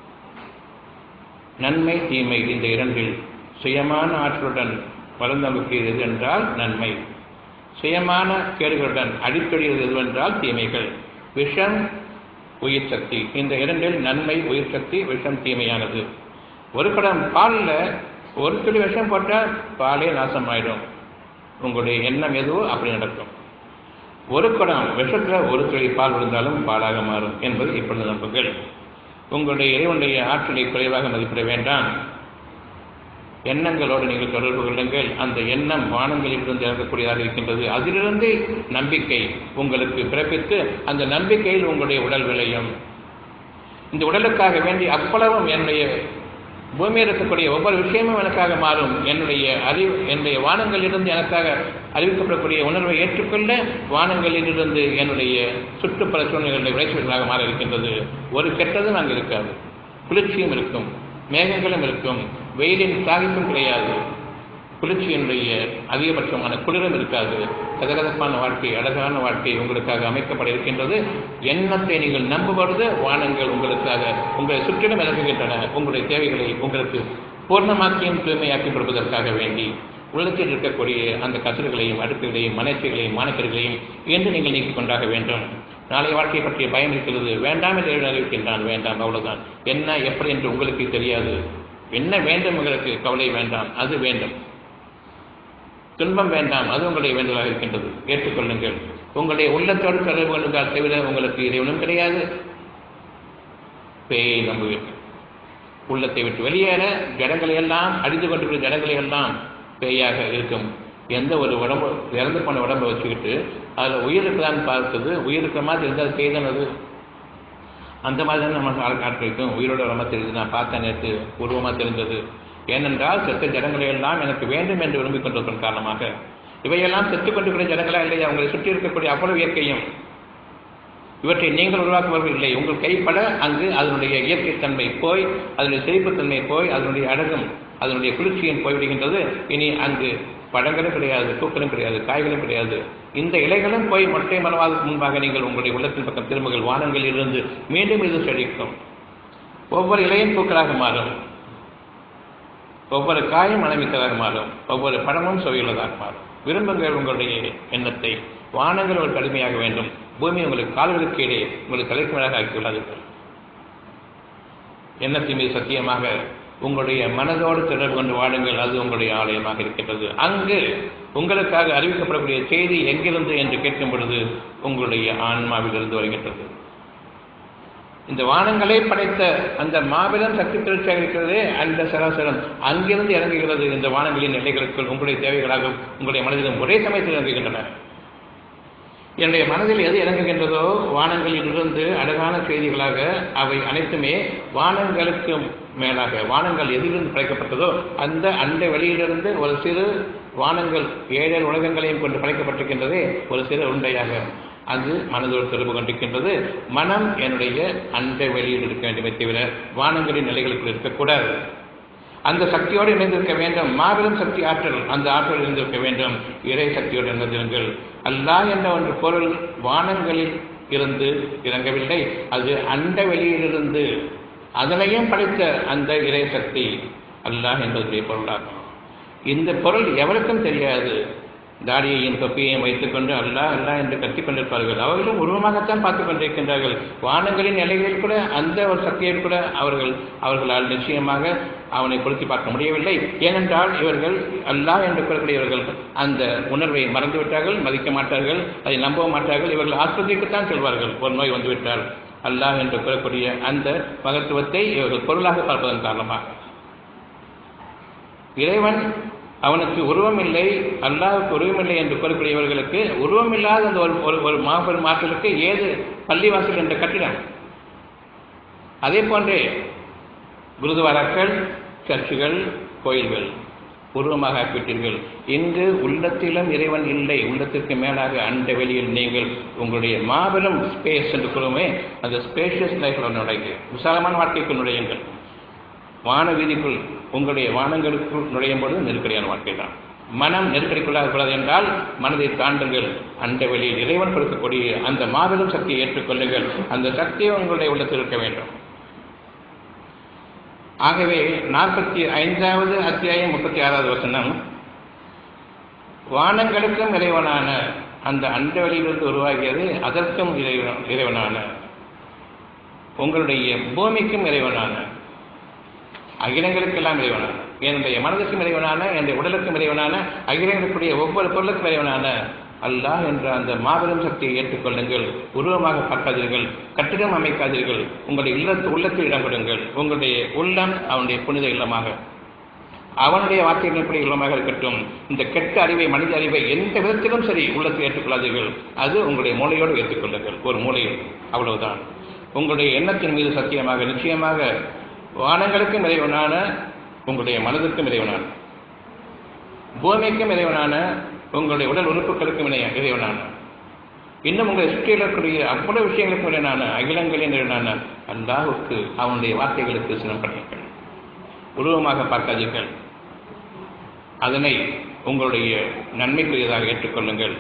நன்மை தீமை இந்த இரண்டில் சுயமான ஆற்றலுடன் வளர்ந்தமைக்கிறது எது என்றால் நன்மை சுயமான கேடுகளுடன் அடிக்கடியது எதுவென்றால் தீமைகள் விஷம் உயிர் சக்தி இந்த இரண்டில் நன்மை உயிர் சக்தி விஷம் தீமையானது ஒரு குடம் பாலில் ஒரு துளி விஷம் போட்டால் பாலே நாசமாயிடும் உங்களுடைய எண்ணம் எதுவோ அப்படி நடக்கும் ஒரு குடம் விஷத்தில் ஒரு துளி பால் விழுந்தாலும் பாலாக மாறும் என்பது இப்பொழுது நம்புங்கள் உங்களுடைய இறைவனுடைய ஆற்றலை குறைவாக மதிப்பிட வேண்டாம் எண்ணங்களோடு நீங்கள் தொடர்பு கொள்ளுங்கள் அந்த எண்ணம் வானங்களிலிருந்து இறங்கக்கூடியதாக இருக்கின்றது அதிலிருந்து நம்பிக்கை உங்களுக்கு பிறப்பித்து அந்த நம்பிக்கையில் உங்களுடைய உடல் விளையும் இந்த உடலுக்காக வேண்டி அவ்வளவும் என்னுடைய பூமியில் இருக்கக்கூடிய ஒவ்வொரு விஷயமும் எனக்காக மாறும் என்னுடைய அறிவு என்னுடைய வானங்களிலிருந்து எனக்காக அறிவிக்கப்படக்கூடிய உணர்வை ஏற்றுக்கொள்ள வானங்களிலிருந்து என்னுடைய சுற்றுப்புற சூழ்நிலைகளுடைய விளைச்சல்களாக மாற இருக்கின்றது ஒரு கெட்டதும் அங்கு இருக்காது குளிர்ச்சியும் இருக்கும் மேகங்களும் இருக்கும் வெயிலின் சாகிப்பும் கிடையாது குளிர்ச்சியினுடைய அதிகபட்சமான குளிரும் இருக்காது கதகதப்பான வாழ்க்கை அழகான வாழ்க்கை உங்களுக்காக அமைக்கப்பட இருக்கின்றது எண்ணத்தை நீங்கள் நம்புவது வானங்கள் உங்களுக்காக உங்களை சுற்றிலும் இறங்குகின்றன உங்களுடைய தேவைகளை உங்களுக்கு பூர்ணமாக்கியும் தூய்மையாக்கி கொடுப்பதற்காக வேண்டி உள்ளத்தில் இருக்கக்கூடிய அந்த கசடுகளையும் அடுக்குகளையும் மனைச்சிகளையும் மாணக்கர்களையும் என்று நீங்கள் நீக்கிக் கொண்டாக வேண்டும் நாளை வாழ்க்கை பற்றிய பயம் இருக்கிறது வேண்டாம் என்று அறிவிக்கின்றான் வேண்டாம் அவ்வளவுதான் என்ன எப்படி என்று உங்களுக்கு தெரியாது என்ன வேண்டும் உங்களுக்கு கவலை வேண்டாம் அது வேண்டும் துன்பம் வேண்டாம் அது உங்களுடைய வேண்டுதலாக இருக்கின்றது ஏற்றுக்கொள்ளுங்கள் உங்களுடைய உள்ளத்தோடு தொடர்பு கொண்டால் தவிர உங்களுக்கு இறைவனும் கிடையாது பேயை நம்புவீர்கள் உள்ளத்தை விட்டு வெளியேற ஜடங்களை எல்லாம் அடித்து கொண்டிருக்கிற ஜடங்களை எல்லாம் பேயாக இருக்கும் எந்த ஒரு உடம்பு இறந்து போன உடம்பை வச்சுக்கிட்டு அதில் உயிர் இருக்குதான்னு பார்த்தது உயிர் இருக்கிற மாதிரி இருந்தால் பேய் தான் அது அந்த மாதிரி தான் நம்ம ஆட்களுக்கும் உயிரோட உடம்பா தெரியுது நான் பார்த்தேன் நேற்று உருவமாக தெரிந்தது ஏனென்றால் செத்த ஜனங்களை எல்லாம் எனக்கு வேண்டும் என்று விரும்பிக் கொண்டிருக்கும் காரணமாக இவையெல்லாம் செத்துக் கொண்டிருக்கிற ஜனங்களா இல்லையா உங்களை சுற்றி இருக்கக்கூடிய அவ்வளவு இயற்கையும் இவற்றை நீங்கள் உருவாக்குவர்கள் இல்லை உங்கள் கைப்பட அங்கு அதனுடைய இயற்கைத்தன்மை போய் அதனுடைய செழிப்புத்தன்மை போய் அதனுடைய அழகும் அதனுடைய குளிர்ச்சியும் போய்விடுகின்றது இனி அங்கு பழங்களும் கிடையாது பூக்களும் கிடையாது காய்களும் கிடையாது இந்த இலைகளும் போய் மொட்டை மனவாதத்துக்கு முன்பாக நீங்கள் உங்களுடைய உள்ளத்தின் பக்கம் திரும்புகள் வானங்களில் இருந்து மீண்டும் இது செழிக்கும் ஒவ்வொரு இலையும் பூக்களாக மாறும் ஒவ்வொரு காயும் மனமிக்கதாக மாறும் ஒவ்வொரு படமும் சுவையுள்ளதாக மாறும் விரும்புங்கள் உங்களுடைய எண்ணத்தை வானங்கள் ஒரு கடுமையாக வேண்டும் பூமி உங்களுக்கு கால்களுக்கு இடையே உங்களுக்கு தலைக்கு மேலாக ஆக்கியுள்ளார்கள் எண்ணத்தின் மீது சத்தியமாக உங்களுடைய மனதோடு தொடர்பு கொண்டு வாழுங்கள் அது உங்களுடைய ஆலயமாக இருக்கின்றது அங்கு உங்களுக்காக அறிவிக்கப்படக்கூடிய செய்தி எங்கிருந்து என்று கேட்கும் பொழுது உங்களுடைய ஆன்மாவிலிருந்து வருகின்றது இந்த வானங்களை படைத்த அந்த மாபெரும் சக்தி திருச்சியாக இருக்கிறதே அந்த சராசரம் அங்கிருந்து இறங்குகிறது இந்த வானங்களின் எல்லைகளுக்குள் உங்களுடைய தேவைகளாக உங்களுடைய மனதிலும் ஒரே சமயத்தில் இறங்குகின்றன என்னுடைய மனதில் எது இறங்குகின்றதோ வானங்களில் இருந்து அழகான செய்திகளாக அவை அனைத்துமே வானங்களுக்கு மேலாக வானங்கள் எதிலிருந்து படைக்கப்பட்டதோ அந்த அந்த வெளியிலிருந்து ஒரு சிறு வானங்கள் ஏழு உலகங்களையும் கொண்டு படைக்கப்பட்டிருக்கின்றதே ஒரு சிறு உண்டையாக அது மனதோடு தொடர்பு கொண்டிருக்கின்றது மனம் என்னுடைய அந்த வெளியில் இருக்க வேண்டுமே தவிர வானங்களின் நிலைகளுக்குள் இருக்கக்கூடாது அந்த சக்தியோடு இணைந்திருக்க வேண்டும் மாபெரும் சக்தி ஆற்றல் அந்த ஆற்றல் இணைந்திருக்க வேண்டும் இறை சக்தியோடு இணைந்திருங்கள் அல்லாஹ் என்ற ஒன்று பொருள் வானங்களில் இருந்து இறங்கவில்லை அது அண்ட வெளியிலிருந்து அதனையும் படைத்த அந்த இறை சக்தி அல்லாஹ் என்பதுடைய பொருளாகும் இந்த பொருள் எவருக்கும் தெரியாது தாடியையும் தொப்பியையும் வைத்துக்கொண்டு அல்லாஹ் அல்லாஹ் என்று கத்திக் கொண்டிருப்பார்கள் அவர்களும் உருவமாகத்தான் பார்த்துக் கொண்டிருக்கின்றார்கள் வானங்களின் நிலைகளில் கூட அந்த ஒரு சக்தியை கூட அவர்கள் அவர்களால் நிச்சயமாக அவனை பொருத்தி பார்க்க முடியவில்லை ஏனென்றால் இவர்கள் அல்லாஹ் என்று கூறக்கூடியவர்கள் அந்த உணர்வை மறந்துவிட்டார்கள் மதிக்க மாட்டார்கள் அதை நம்ப மாட்டார்கள் இவர்கள் ஆஸ்பத்திரிக்குத்தான் செல்வார்கள் ஒரு நோய் வந்துவிட்டால் அல்லாஹ் என்று கூறக்கூடிய அந்த மகத்துவத்தை இவர்கள் பொருளாக பார்ப்பதன் காரணமாக இறைவன் அவனுக்கு உருவம் இல்லை அல்லாஹுக்கு உருவம் இல்லை என்று கூறக்கூடியவர்களுக்கு உருவம் இல்லாத அந்த ஒரு ஒரு ஒரு மாபெரும் ஆற்றலுக்கு ஏது பள்ளிவாசல் என்ற கட்டிடம் அதே போன்றே குருதுவாராக்கள் சர்ச்சுகள் கோயில்கள் உருவமாக ஆக்கிவிட்டீர்கள் இங்கு உள்ளத்திலும் இறைவன் இல்லை உள்ளத்திற்கு மேலாக அண்ட வெளியில் நீங்கள் உங்களுடைய மாபெரும் ஸ்பேஸ் என்று கூறுமே அந்த ஸ்பேஷியஸ் லைஃப்ல நுழைங்க விசாலமான வாழ்க்கைக்கு நுழையுங்கள் வான வீதிக்குள் உங்களுடைய வானங்களுக்குள் நுழையும் பொழுது நெருக்கடியான வாழ்க்கை தான் மனம் நெருக்கடிக்குள்ளாக கூடாது என்றால் மனதை தாண்டுங்கள் அந்த வெளியில் இறைவன் கொடுக்கக்கூடிய அந்த மாபெரும் சக்தியை ஏற்றுக்கொள்ளுங்கள் அந்த சக்தியை உங்களுடைய உள்ளத்தில் இருக்க வேண்டும் ஆகவே நாற்பத்தி ஐந்தாவது அத்தியாயம் முப்பத்தி ஆறாவது வசனம் வானங்களுக்கும் இறைவனான அந்த அண்ட வெளியிலிருந்து உருவாகியது அதற்கும் இறைவன் இறைவனான உங்களுடைய பூமிக்கும் இறைவனான அகிலங்களுக்கெல்லாம் இறைவனான என்னுடைய மனதுக்கும் இறைவனான என்னுடைய உடலுக்கும் இறைவனான அகிலங்களுக்குரிய ஒவ்வொரு பொருளுக்கும் இறைவனான அல்லாஹ் என்ற அந்த மாபெரும் சக்தியை ஏற்றுக்கொள்ளுங்கள் உருவமாக பார்க்காதீர்கள் கட்டிடம் அமைக்காதீர்கள் உங்களுடைய இல்லத்து உள்ளத்தில் இடம் கொடுங்கள் உங்களுடைய உள்ளம் அவனுடைய புனித இல்லமாக அவனுடைய வார்த்தைகள் எப்படி இல்லமாக இருக்கட்டும் இந்த கெட்ட அறிவை மனித அறிவை எந்த விதத்திலும் சரி உள்ளத்தில் ஏற்றுக்கொள்ளாதீர்கள் அது உங்களுடைய மூளையோடு ஏற்றுக்கொள்ளுங்கள் ஒரு மூலையில் அவ்வளவுதான் உங்களுடைய எண்ணத்தின் மீது சத்தியமாக நிச்சயமாக வானங்களுக்கும் இறைவனான உங்களுடைய மனதிற்கும் இறைவனான பூமிக்கும் இறைவனான உங்களுடைய உடல் உறுப்புகளுக்கும் இணைய இறைவனான இன்னும் உங்களை சுற்றி இருக்கக்கூடிய அவ்வளவு விஷயங்களுக்கும் இடையனான அகிலங்களின் இடையனான அல்லாஹுக்கு அவனுடைய வார்த்தைகளுக்கு சினம் பண்ணுங்கள் உருவமாக பார்க்காதீர்கள் அதனை உங்களுடைய நன்மைக்குரியதாக ஏற்றுக்கொள்ளுங்கள்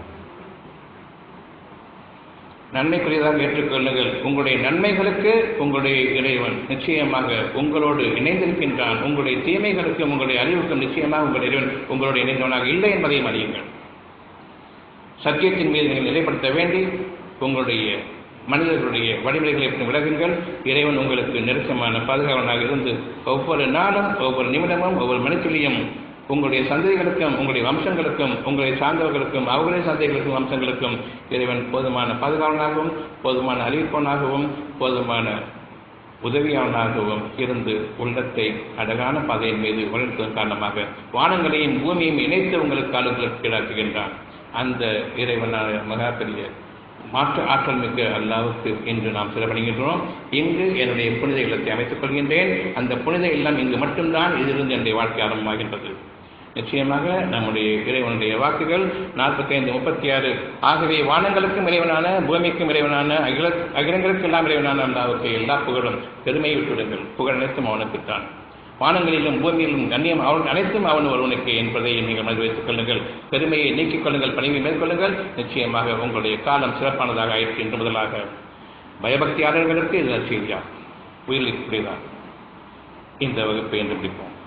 நன்மைக்குரியதாக ஏற்றுக்கொள்ளுங்கள் உங்களுடைய நன்மைகளுக்கு உங்களுடைய இறைவன் நிச்சயமாக உங்களோடு இணைந்திருக்கின்றான் உங்களுடைய தீமைகளுக்கும் உங்களுடைய அறிவுக்கும் நிச்சயமாக உங்களுடைய இறைவன் உங்களோடு இணைந்தவனாக இல்லை என்பதையும் அறியுங்கள் சத்தியத்தின் மீது நீங்கள் நிலைப்படுத்த வேண்டி உங்களுடைய மனிதர்களுடைய வழிமுறைகளை விலகுங்கள் இறைவன் உங்களுக்கு நெருக்கமான பாதுகாவலனாக இருந்து ஒவ்வொரு நாளும் ஒவ்வொரு நிமிடமும் ஒவ்வொரு மணித்துளியும் உங்களுடைய சந்ததிகளுக்கும் உங்களுடைய வம்சங்களுக்கும் உங்களை சார்ந்தவர்களுக்கும் அவர்களுடைய சந்தைகளுக்கும் வம்சங்களுக்கும் இறைவன் போதுமான பாதுகாவலனாகவும் போதுமான அறிவிப்பவனாகவும் போதுமான உதவியாளனாகவும் இருந்து உள்ளத்தை அழகான பாதையின் மீது வளர்த்ததன் காரணமாக வானங்களையும் பூமியையும் இணைத்து உங்களுக்கு காலங்களுக்கு கீழாக்குகின்றான் அந்த இறைவனான மகா பெரிய மாற்று ஆற்றல் மிக்க அல்லாவுக்கு இன்று நாம் சிறப்படைகின்றோம் இங்கு என்னுடைய புனித இல்லத்தை அமைத்துக் கொள்கின்றேன் அந்த புனித இல்லம் இங்கு மட்டும்தான் இதிலிருந்து என்னுடைய வாழ்க்கை ஆரம்பமாகின்றது நிச்சயமாக நம்முடைய இறைவனுடைய வாக்குகள் நாற்பத்தைந்து முப்பத்தி ஆறு ஆகவே வானங்களுக்கும் இறைவனான பூமிக்கும் இறைவனான அகில அகிலங்களுக்கும் எல்லாம் இறைவனான அல்லாவுக்கு எல்லா புகழும் பெருமையை விட்டுவிடுங்கள் புகழ் அனைத்தும் அவனுக்குத்தான் வானங்களிலும் பூமியிலும் கண்ணியம் அவன் அனைத்தும் அவன் ஒருவனுக்கு என்பதை நீங்கள் மனதில் வைத்துக் கொள்ளுங்கள் பெருமையை நீக்கிக் கொள்ளுங்கள் பணிவை மேற்கொள்ளுங்கள் நிச்சயமாக உங்களுடைய காலம் சிறப்பானதாக ஆயிற்று என்று முதலாக பயபக்தியாளர்களுக்கு இது செய்தியா உயிரிழக்கூடியதான் இந்த வகுப்பை என்று பிடிப்போம்